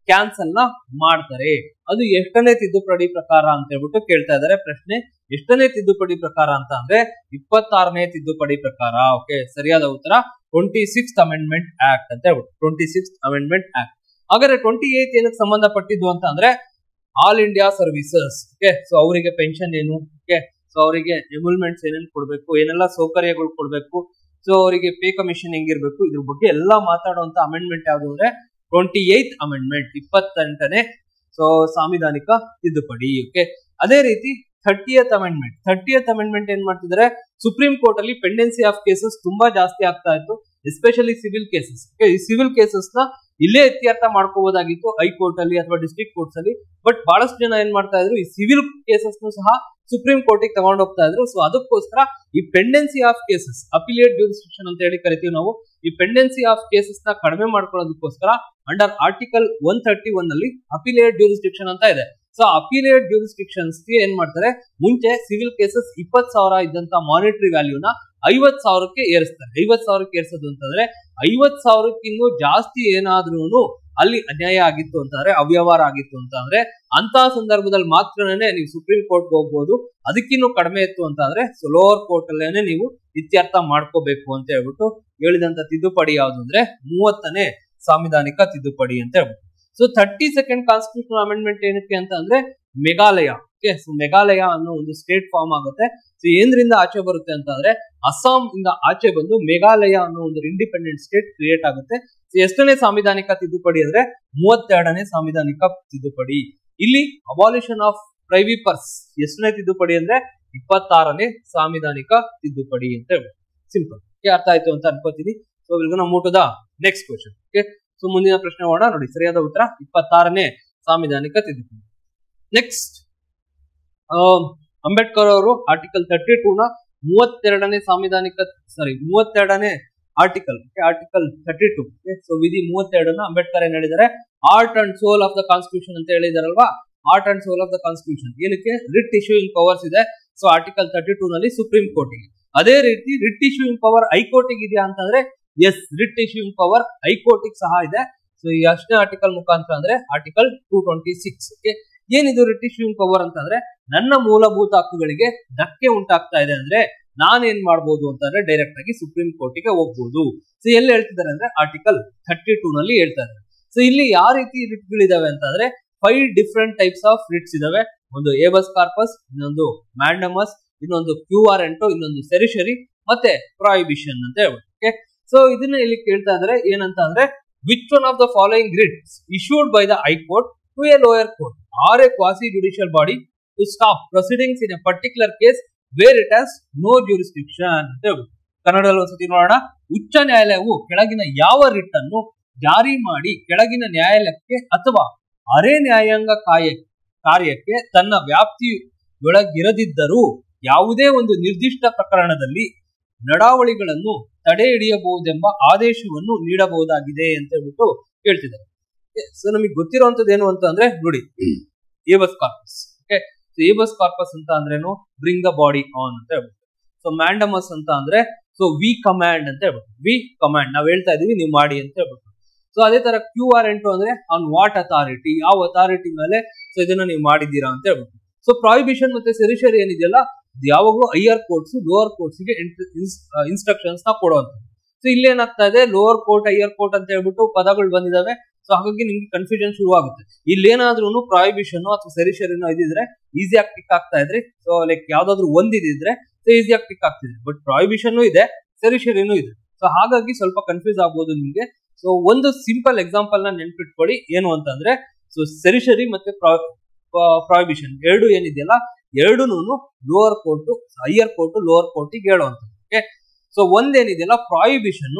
ಕ್ಯಾನ್ಸಲ್ ನ ಮಾಡ್ತಾರೆ ಅದು ಎಷ್ಟನೇ ತಿದ್ದುಪಡಿ ಪ್ರಕಾರ ಅಂತ ಹೇಳ್ಬಿಟ್ಟು ಕೇಳ್ತಾ ಇದ್ದಾರೆ ಪ್ರಶ್ನೆ ಎಷ್ಟನೇ ತಿದ್ದುಪಡಿ ಪ್ರಕಾರ ಅಂತ ಅಂದ್ರೆ ಇಪ್ಪತ್ತಾರನೇ ತಿದ್ದುಪಡಿ ಪ್ರಕಾರ ಓಕೆ ಸರಿಯಾದ ಉತ್ತರ ಟ್ವೆಂಟಿ ಸಿಕ್ಸ್ ಅಮೆಂಡ್ಮೆಂಟ್ ಆಕ್ಟ್ ಅಂತ ಹೇಳ್ಬಿಟ್ಟು ಟ್ವೆಂಟಿ ಸಿಕ್ಸ್ ಅಮೆಂಡ್ಮೆಂಟ್ ಆಕ್ಟ್ ಹಾಗಾದ್ರೆ ಟ್ವೆಂಟಿ ಏತ್ ಏನಕ್ಕೆ ಸಂಬಂಧಪಟ್ಟಿದ್ದು ಅಂತ ಅಂದ್ರೆ all India services okay so ಅವರಿಗೆ ಪೆನ್ಷನ್ ಏನು ಓಕೆ ಸೊ ಅವರಿಗೆ ಎಮುಲ್ಮೆಂಟ್ಸ್ ಏನೇನು ಕೊಡ್ಬೇಕು ಏನೆಲ್ಲ ಸೌಕರ್ಯಗಳು ಕೊಡ್ಬೇಕು ಸೊ ಅವರಿಗೆ ಪೇ ಕಮಿಷನ್ ಹೆಂಗಿರ್ಬೇಕು ಇದ್ರ ಬಗ್ಗೆ ಎಲ್ಲ ಮಾತಾಡುವಂತ ಅಮೆಂಡ್ಮೆಂಟ್ ಯಾವುದು ಅಂದ್ರೆ ಟ್ವೆಂಟಿ ಏತ್ ಅಮೆಂಡ್ಮೆಂಟ್ ಇಪ್ಪತ್ತೆಂಟನೇ ಸೊ ಸಾಂವಿಧಾನಿಕ ತಿದ್ದುಪಡಿ ಓಕೆ ಅದೇ ರೀತಿ ಥರ್ಟಿಯತ್ ಅಮೆಂಡ್ಮೆಂಟ್ ಥರ್ಟಿಯತ್ ಅಮೆಂಡ್ಮೆಂಟ್ ಏನ್ ಮಾಡ್ತಿದ್ದಾರೆ ಸುಪ್ರೀಂ ಕೋರ್ಟ್ ಅಲ್ಲಿ ಪೆಂಡೆನ್ಸಿ ಆಫ್ ಕೇಸಸ್ ತುಂಬಾ ಜಾಸ್ತಿ ಆಗ್ತಾ ಇತ್ತು ಎಸ್ಪೆಷಲಿ ಸಿವಿಲ್ ಕೇಸಸ್ ಈ ಸಿವಿಲ್ ಕೇಸಸ್ ನ ಇಲ್ಲೇ ಇತ್ಯರ್ಥ ಮಾಡ್ಕೋಬಹುದಾಗಿತ್ತು ಹೈಕೋರ್ಟ್ ಅಲ್ಲಿ ಅಥವಾ ಡಿಸ್ಟ್ರಿಕ್ಟ್ ಕೋರ್ಟ್ಸ್ ಅಲ್ಲಿ ಬಟ್ ಬಹಳಷ್ಟು ಜನ ಏನ್ ಮಾಡ್ತಾ ಇದ್ರು ಈ ಸಿವಿಲ್ ಕೇಸಸ್ ಸಹ ಸುಪ್ರೀಂ ಕೋರ್ಟಿಗೆ ತಗೊಂಡು ಹೋಗ್ತಾ ಇದ್ರು ಸೊ ಅದಕ್ಕೋಸ್ಕರ ಈ pendency of cases appellate jurisdiction ಅಂತ ಹೇಳಿ ಕರಿತೀವಿ ನಾವು ಈ ಪೆಂಡೆನ್ಸಿ ಆಫ್ ಕೇಸಸ್ ನ ಕಡಿಮೆ ಮಾಡ್ಕೊಳ್ಳೋದಕ್ಕೋಸ್ಕರ under article one thirty one ಅಲ್ಲಿ ಅಪಿಲಿಯೇಟ್ ಜ್ಯೂರಿಸ್ಟಿಕ್ಷನ್ ಅಂತ ಇದೆ ಸೊ ಅಪಿಲಿಯೇಟ್ ಜ್ಯೂರಿಸ್ಟಿಕ್ಷನ್ಸ್ ಏನ್ ಮಾಡ್ತಾರೆ ಮುಂಚೆ ಸಿವಿಲ್ ಕೇಸಸ್ ಇಪ್ಪತ್ ಸಾವಿರ ಇದ್ದಂತ ಮಾನಿಟರಿ ವ್ಯಾಲ್ಯೂನ ಐವತ್ ಸಾವಿರಕ್ಕೆ ಏರಿಸ್ತಾರೆ ಐವತ್ ಸಾವಿರಕ್ಕೆ ಏರಿಸೋದು ಅಂತಂದ್ರೆ ಐವತ್ ಸಾವಿರಕ್ಕಿನ್ನೂ ಜಾಸ್ತಿ ಏನಾದ್ರೂ ಅಲ್ಲಿ ಅನ್ಯಾಯ ಆಗಿತ್ತು ಅಂತಂದ್ರೆ ಅವ್ಯವಹಾರ ಆಗಿತ್ತು ಅಂತಂದ್ರೆ ಅಂತ ಸಂದರ್ಭದಲ್ಲಿ ಮಾತ್ರನೇ ನೀವು ಸುಪ್ರೀಂ ಕೋರ್ಟ್ ಹೋಗ್ಬೋದು ಅದಕ್ಕಿನ್ನೂ ಕಡಿಮೆ ಇತ್ತು ಅಂತಂದ್ರೆ ಸೊ ಲೋವರ್ ಕೋರ್ಟ್ ಅಲ್ಲೇನೆ ನೀವು ಇತ್ಯರ್ಥ ಮಾಡ್ಕೋಬೇಕು ಅಂತ ಹೇಳ್ಬಿಟ್ಟು ಹೇಳಿದಂತ ತಿದ್ದುಪಡಿ ಯಾವ್ದು ಅಂದ್ರೆ ಮೂವತ್ತನೇ ಸಾಂವಿಧಾನಿಕ ತಿದ್ದುಪಡಿ ಅಂತ ಹೇಳ್ಬಿಟ್ಟು so thirty second constitution amendment ಏನಕ್ಕೆ ಅಂತ ಅಂದ್ರೆ ಮೇಘಾಲಯ ಓಕೆ ಸೊ ಮೇಘಾಲಯ ಅನ್ನೋ ಒಂದು ಸ್ಟೇಟ್ ಫಾರ್ಮ್ ಆಗುತ್ತೆ ಸೊ ಏನ್ರಿಂದ ಆಚೆ ಬರುತ್ತೆ ಅಂತ ಅಂದ್ರೆ ಅಸ್ಸಾಂ ಇಂದ ಆಚೆ ಬಂದು ಮೇಘಾಲಯ ಅನ್ನೋ ಒಂದು ಇಂಡಿಪೆಂಡೆಂಟ್ ಸ್ಟೇಟ್ ಕ್ರಿಯೇಟ್ ಆಗುತ್ತೆ ಸೊ ಎಷ್ಟನೇ ಸಾಂವಿಧಾನಿಕ ತಿದ್ದುಪಡಿ ಅಂದ್ರೆ ಮೂವತ್ತೆರಡನೇ ಸಾಂವಿಧಾನಿಕ ತಿದ್ದುಪಡಿ ಇಲ್ಲಿ ಅಬಾಲಿಷನ್ ಆಫ್ ಪ್ರೈವಿಪರ್ಸ್ ಎಷ್ಟನೇ ತಿದ್ದುಪಡಿ ಅಂದ್ರೆ ಇಪ್ಪತ್ತಾರನೇ ಸಾಂವಿಧಾನಿಕ ತಿದ್ದುಪಡಿ ಅಂತ ಹೇಳ್ಬೋದು ಸಿಂಪಲ್ ಅರ್ಥ ಆಯ್ತು ಅಂತ ಅನ್ಕೋತೀನಿ ಸೊ ವಿಲ್ ನಾವು ಮೂಟದ ನೆಕ್ಸ್ಟ್ ಕ್ವಶನ್ ಓಕೆ ಸೊ ಮುಂದಿನ ಪ್ರಶ್ನೆ ಹೋಗೋಣ ನೋಡಿ ಸರಿಯಾದ ಉತ್ತರ ಇಪ್ಪತ್ತಾರನೇ ಸಾಂವಿಧಾನಿಕ ತಿದ್ದುಪಡಿ ನೆಕ್ಸ್ಟ್ ಅಂಬೇಡ್ಕರ್ ಅವರು ಆರ್ಟಿಕಲ್ ತರ್ಟಿ ಟೂ ನ ಮೂವತ್ತೆರಡನೇ ಸಾಂವಿಧಾನಿಕ ಸಾರಿ ಮೂವತ್ತೆರಡನೇ article article thirty two so ವಿಧಿ ಮೂವತ್ತೆರಡನ್ನ ಅಂಬೇಡ್ಕರ್ ಏನ್ ಹೇಳಿದ್ದಾರೆ heart and soul of the constitution ಅಂತ ಹೇಳಿದಾರಲ್ವಾ heart and soul of the constitution ಏನಕ್ಕೆ ರಿಟ್ ಇಶ್ಯೂಯಿಂಗ್ ಪವರ್ಸ್ ಇದೆ ಸೊ ಆರ್ಟಿಕಲ್ ತರ್ಟಿ ಟೂ ನಲ್ಲಿ ಸುಪ್ರೀಂ ಕೋರ್ಟಿಗೆ ಅದೇ ರೀತಿ ರಿಟ್ ಇಶ್ಯೂಯಿಂಗ್ ಪವರ್ ಹೈಕೋರ್ಟಿಗೆ ಇದೆಯಾ ಅಂತಂದ್ರೆ ಎಸ್ ರಿಟ್ ಇಶ್ಯೂಯಿಂಗ್ ಪವರ್ ಹೈಕೋರ್ಟಿಗೆ ಸಹ ಇದೆ ಸೊ ಈ ಅಷ್ಟೇ ಆರ್ಟಿಕಲ್ ಮುಖಾಂತರ ಅಂದ್ರೆ article two twenty six okay ಏನಿದು ರಿಟ್ ಇಶ್ಯೂಯಿಂಗ್ ಪವರ್ ಅಂತಂದ್ರೆ ನನ್ನ ಮೂಲಭೂತ ಹಕ್ಕುಗಳಿಗೆ ಧಕ್ಕೆ ಉಂಟಾಗ್ತಾ ಇದೆ ಅಂದ್ರೆ ನಾನೇನ್ ಮಾಡ್ಬೋದು ಅಂತಂದ್ರೆ ಡೈರೆಕ್ಟ್ ಆಗಿ ಸುಪ್ರೀಂ ಕೋರ್ಟಿಗೆ ಹೋಗ್ಬೋದು ಸೊ ಎಲ್ಲಿ ಹೇಳ್ತಿದ್ದಾರೆ ಅಂದ್ರೆ ಆರ್ಟಿಕಲ್ ಥರ್ಟಿ ಟೂ ನಲ್ಲಿ ಹೇಳ್ತಾ ಇದ್ದಾರೆ ಸೊ ಇಲ್ಲಿ ಯಾವ ರೀತಿ ರಿಟ್ಗಳಿದಾವೆ ಅಂತಂದ್ರೆ five different types of writs ಇದಾವೆ ಒಂದು ಏಬಸ್ ಕಾರ್ಪಸ್ ಇನ್ನೊಂದು ಮ್ಯಾಂಡಮಸ್ ಇನ್ನೊಂದು ಕ್ಯೂ ಆರ್ ಎಂಟು ಇನ್ನೊಂದು ಸೆರಿಷರಿ ಮತ್ತೆ ಪ್ರಾಯಿಬಿಷನ್ ಅಂತ ಹೇಳ್ಬಿಟ್ಟು ಓಕೆ ಸೊ ಇದನ್ನ ಇಲ್ಲಿ ಕೇಳ್ತಾ ಇದಾರೆ ಏನಂತ ಅಂದ್ರೆ which one of the following writs issued by the high court to a lower court or a quasi judicial body to stop proceedings in a particular case where it has no jurisdiction ಅಂತ ಹೇಳ್ಬಿಟ್ಟು ಕನ್ನಡದಲ್ಲಿ ಒಂದ್ಸತಿ ನೋಡೋಣ ಉಚ್ಚ ನ್ಯಾಯಾಲಯವು ಕೆಳಗಿನ ಯಾವ writ ಅನ್ನು ಜಾರಿ ಮಾಡಿ ಕೆಳಗಿನ ನ್ಯಾಯಾಲಯಕ್ಕೆ ಅಥವಾ ಅರೆ ನ್ಯಾಯಾಂಗ ಕಾಯ ಕಾರ್ಯಕ್ಕೆ ತನ್ನ ವ್ಯಾಪ್ತಿಯೊಳಗಿರದಿದ್ದರೂ ಯಾವುದೇ ಒಂದು ನಿರ್ದಿಷ್ಟ ಪ್ರಕರಣದಲ್ಲಿ ನಡಾವಳಿಗಳನ್ನು ತಡೆ ಹಿಡಿಯಬಹುದೆಂಬ ಆದೇಶವನ್ನು ನೀಡಬಹುದಾಗಿದೆ ಅಂತ ಹೇಳ್ಬಿಟ್ಟು ಹೇಳ್ತಿದ್ದಾರೆ ಸೊ ನಮಗೆ ಗೊತ್ತಿರುವಂತದ್ದು ಏನು ಅಂತ ಅಂದ್ರೆ ನೋಡಿ habeas corpus okay habeas corpus ಅಂತ ಅಂದ್ರೇನು ಬ್ರಿಂಗ್ ದ ಬಾಡಿ ಆನ್ ಅಂತ ಹೇಳ್ಬಿಟ್ಟು ಸೊ ಮ್ಯಾಂಡಮಸ್ ಅಂತ ಅಂದ್ರೆ ಸೊ ವಿ ಕಮಾಂಡ್ ಅಂತ ಹೇಳ್ಬಿಟ್ಟು ವಿ ಕಮಾಂಡ್ ನಾವ್ ಹೇಳ್ತಾ ಇದೀವಿ ನೀವು ಮಾಡಿ ಅಂತ ಹೇಳ್ಬಿಟ್ಟು ಸೊ ಅದೇ ತರ ಕ್ಯೂ ಆರ್ ಎಂಟು ಅಂದ್ರೆ ಆನ್ ವಾಟ್ ಅಥಾರಿಟಿ ಯಾವ ಅಥಾರಿಟಿ ಮೇಲೆ ಸೊ ಇದನ್ನ ನೀವು ಮಾಡಿದ್ದೀರಾ ಅಂತ ಹೇಳ್ಬಿಟ್ಟು ಸೊ ಪ್ರಾಹಿಬಿಷನ್ ಮತ್ತೆ ಸೆರಿಷರಿ ಏನಿದೆಯಲ್ಲ ಯಾವಾಗಲೂ ಹೈಯರ್ ಕೋರ್ಟ್ಸ್ ಲೋವರ್ ಕೋರ್ಟ್ಸ್ ಗೆ ಇನ್ಸ್ಟ್ರಕ್ಷನ್ಸ್ ನ ಕೊಡುವಂತ ಸೊ ಇಲ್ಲೇನಾಗ್ತಾ ಇದೆ ಲೋವರ್ ಕೋರ್ಟ್ ಹೈಯರ್ ಕೋರ್ಟ್ ಅಂತ ಹೇಳ್ಬಿಟ್ಟು ಪದಗಳು ಬಂದಿದಾವೆ ಸೊ ಹಾಗಾಗಿ ನಿಮ್ಗೆ ಕನ್ಫ್ಯೂಷನ್ ಶುರು ಆಗುತ್ತೆ ಇಲ್ಲೇನಾದ್ರೂ ಪ್ರಾಹಿಬಿಷನ್ ಅಥವಾ ಸೆರಿಷರಿನೋ ಇದಿದ್ರೆ ಈಸಿಯಾಗಿ ಟಿಕ್ ಆಗ್ತಾ ಇದ್ರಿ ಸೊ ಲೈಕ್ ಯಾವ್ದಾದ್ರು ಒಂದಿದ್ರೆ ಸೊ ಈಸಿಯಾಗಿ ಟಿಕ್ ಆಗ್ತಿದೆ ಬಟ್ ಪ್ರಾಹಿಬಿಷನ್ ಇದೆ ಸೆರಿಷರಿನೂ ಇದೆ ಸೊ ಹಾಗಾಗಿ ಸ್ವಲ್ಪ ಕನ್ಫ್ಯೂಸ್ ಆಗ್ಬೋದು ನಿಮ್ಗೆ ಸೊ ಒಂದು ಸಿಂಪಲ್ ಎಕ್ಸಾಂಪಲ್ ನ ನೆನ್ಪಿಟ್ಕೊಳ್ಳಿ ಏನು ಅಂತಂದ್ರೆ ಸೊ ಸೆರಿಷರಿ ಮತ್ತೆ ಪ್ರಾಹಿಬಿಷನ್ ಎರಡು ಏನಿದೆಯಲ್ಲ ಎರಡೂ lower court higher court lower ಕೋರ್ಟಿಗೆ ಹೇಳುವಂತ ಓಕೆ ಸೊ ಒಂದೇನಿದೆಯಲ್ಲ ಪ್ರಾಹಿಬಿಷನ್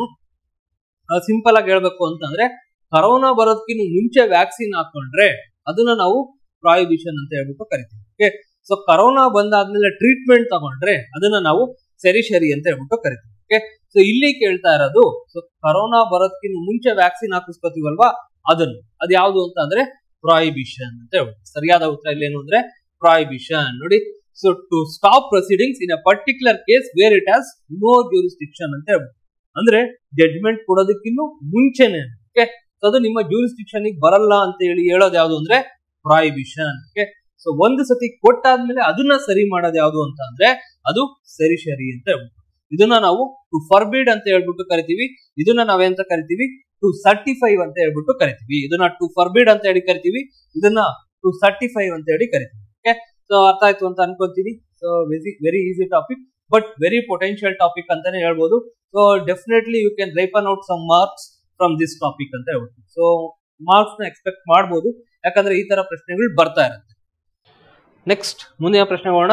ಸಿಂಪಲ್ ಆಗಿ ಹೇಳ್ಬೇಕು ಅಂತಂದ್ರೆ ಕರೋನಾ ಬರೋದಕ್ಕಿಂತ ಮುಂಚೆ ವ್ಯಾಕ್ಸಿನ್ ಹಾಕೊಂಡ್ರೆ ಅದನ್ನ ನಾವು ಪ್ರಾಹಿಬಿಷನ್ ಅಂತ ಹೇಳ್ಬಿಟ್ಟು ಕರಿತೀವಿ ಓಕೆ ಸೊ ಕರೋನಾ ಬಂದಾದ್ಮೇಲೆ ಟ್ರೀಟ್ಮೆಂಟ್ ತಗೊಂಡ್ರೆ ಅದನ್ನ ನಾವು ಸೆರಿಶರಿ ಅಂತ ಹೇಳ್ಬಿಟ್ಟು ಕರಿತೀವಿ ಓಕೆ ಸೊ ಇಲ್ಲಿ ಕೇಳ್ತಾ ಇರೋದು ಸೊ ಕರೋನಾ ಬರೋದಕ್ಕಿಂತ ಮುಂಚೆ ವ್ಯಾಕ್ಸಿನ್ ಹಾಕಿಸ್ಕೋತೀವಲ್ವಾ ಅದನ್ನು ಅದು ಯಾವ್ದು ಅಂತ ಅಂದ್ರೆ ಪ್ರಾಹಿಬಿಷನ್ ಅಂತ ಹೇಳ್ಬಿಟ್ಟು ಸರಿಯಾದ ಉತ್ತರ ಇಲ್ಲಿ ಏನು ಅಂದ್ರೆ ಪ್ರಾಹಿಬಿಷನ್ ನೋಡಿ so to stop proceedings in a particular case where it has no jurisdiction ಅಂತ ಹೇಳ್ಬಿಟ್ಟು ಅಂದ್ರೆ ಜಡ್ಜ್ಮೆಂಟ್ ಕೊಡೋದಕ್ಕಿನ್ನು ಮುಂಚೆನೆ ಓಕೆ ಸೊ ಅದು ನಿಮ್ಮ ಜೂರಿಸ್ಟಿಕ್ಷನ್ ಬರಲ್ಲ ಅಂತ ಹೇಳಿ ಹೇಳೋದು ಯಾವುದು ಅಂದ್ರೆ ಪ್ರಾಯಿಬಿಷನ್ ಓಕೆ ಸೊ ಒಂದು ಸತಿ ಕೊಟ್ಟಾದ್ಮೇಲೆ ಅದನ್ನ ಸರಿ ಮಾಡೋದು ಯಾವುದು ಅಂತ ಅಂದ್ರೆ ಅದು ಸರಿ ಸರಿ ಅಂತ ಹೇಳ್ಬಿಟ್ಟು ಇದನ್ನ ನಾವು ಟು ಫರ್ಬಿಡ್ ಅಂತ ಹೇಳ್ಬಿಟ್ಟು ಕರಿತೀವಿ ಇದನ್ನ ನಾವೇಂತ ಕರಿತೀವಿ ಟು ಸರ್ಟಿಫೈವ್ ಅಂತ ಹೇಳ್ಬಿಟ್ಟು ಕರಿತೀವಿ ಇದನ್ನ ಟು ಫರ್ಬಿಡ್ ಅಂತ ಹೇಳಿ ಕರಿತೀವಿ ಇದನ್ನ ಟು ಸರ್ಟಿಫೈವ್ ಅಂತ ಹೇಳಿ ಕರಿತೀವಿ ಓಕೆ ಸೊ ಅರ್ಥ ಆಯ್ತು ಅಂತ ಅನ್ಕೊಂತೀನಿ so very very easy topic but very potential topic ಅಂತಾನೆ ಹೇಳ್ಬೋದು so definitely you can ripen out some marks from this topic ಅಂತ ಹೇಳ್ಬೋದು ಸೊ ಮಾರ್ಕ್ಸ್ ನ ಎಕ್ಸ್ಪೆಕ್ಟ್ ಮಾಡ್ಬೋದು ಯಾಕಂದ್ರೆ ಈ ತರ ಪ್ರಶ್ನೆಗಳು ಬರ್ತಾ ಇರುತ್ತೆ ನೆಕ್ಸ್ಟ್ ಮುಂದಿನ ಪ್ರಶ್ನೆ ಹೋಗೋಣ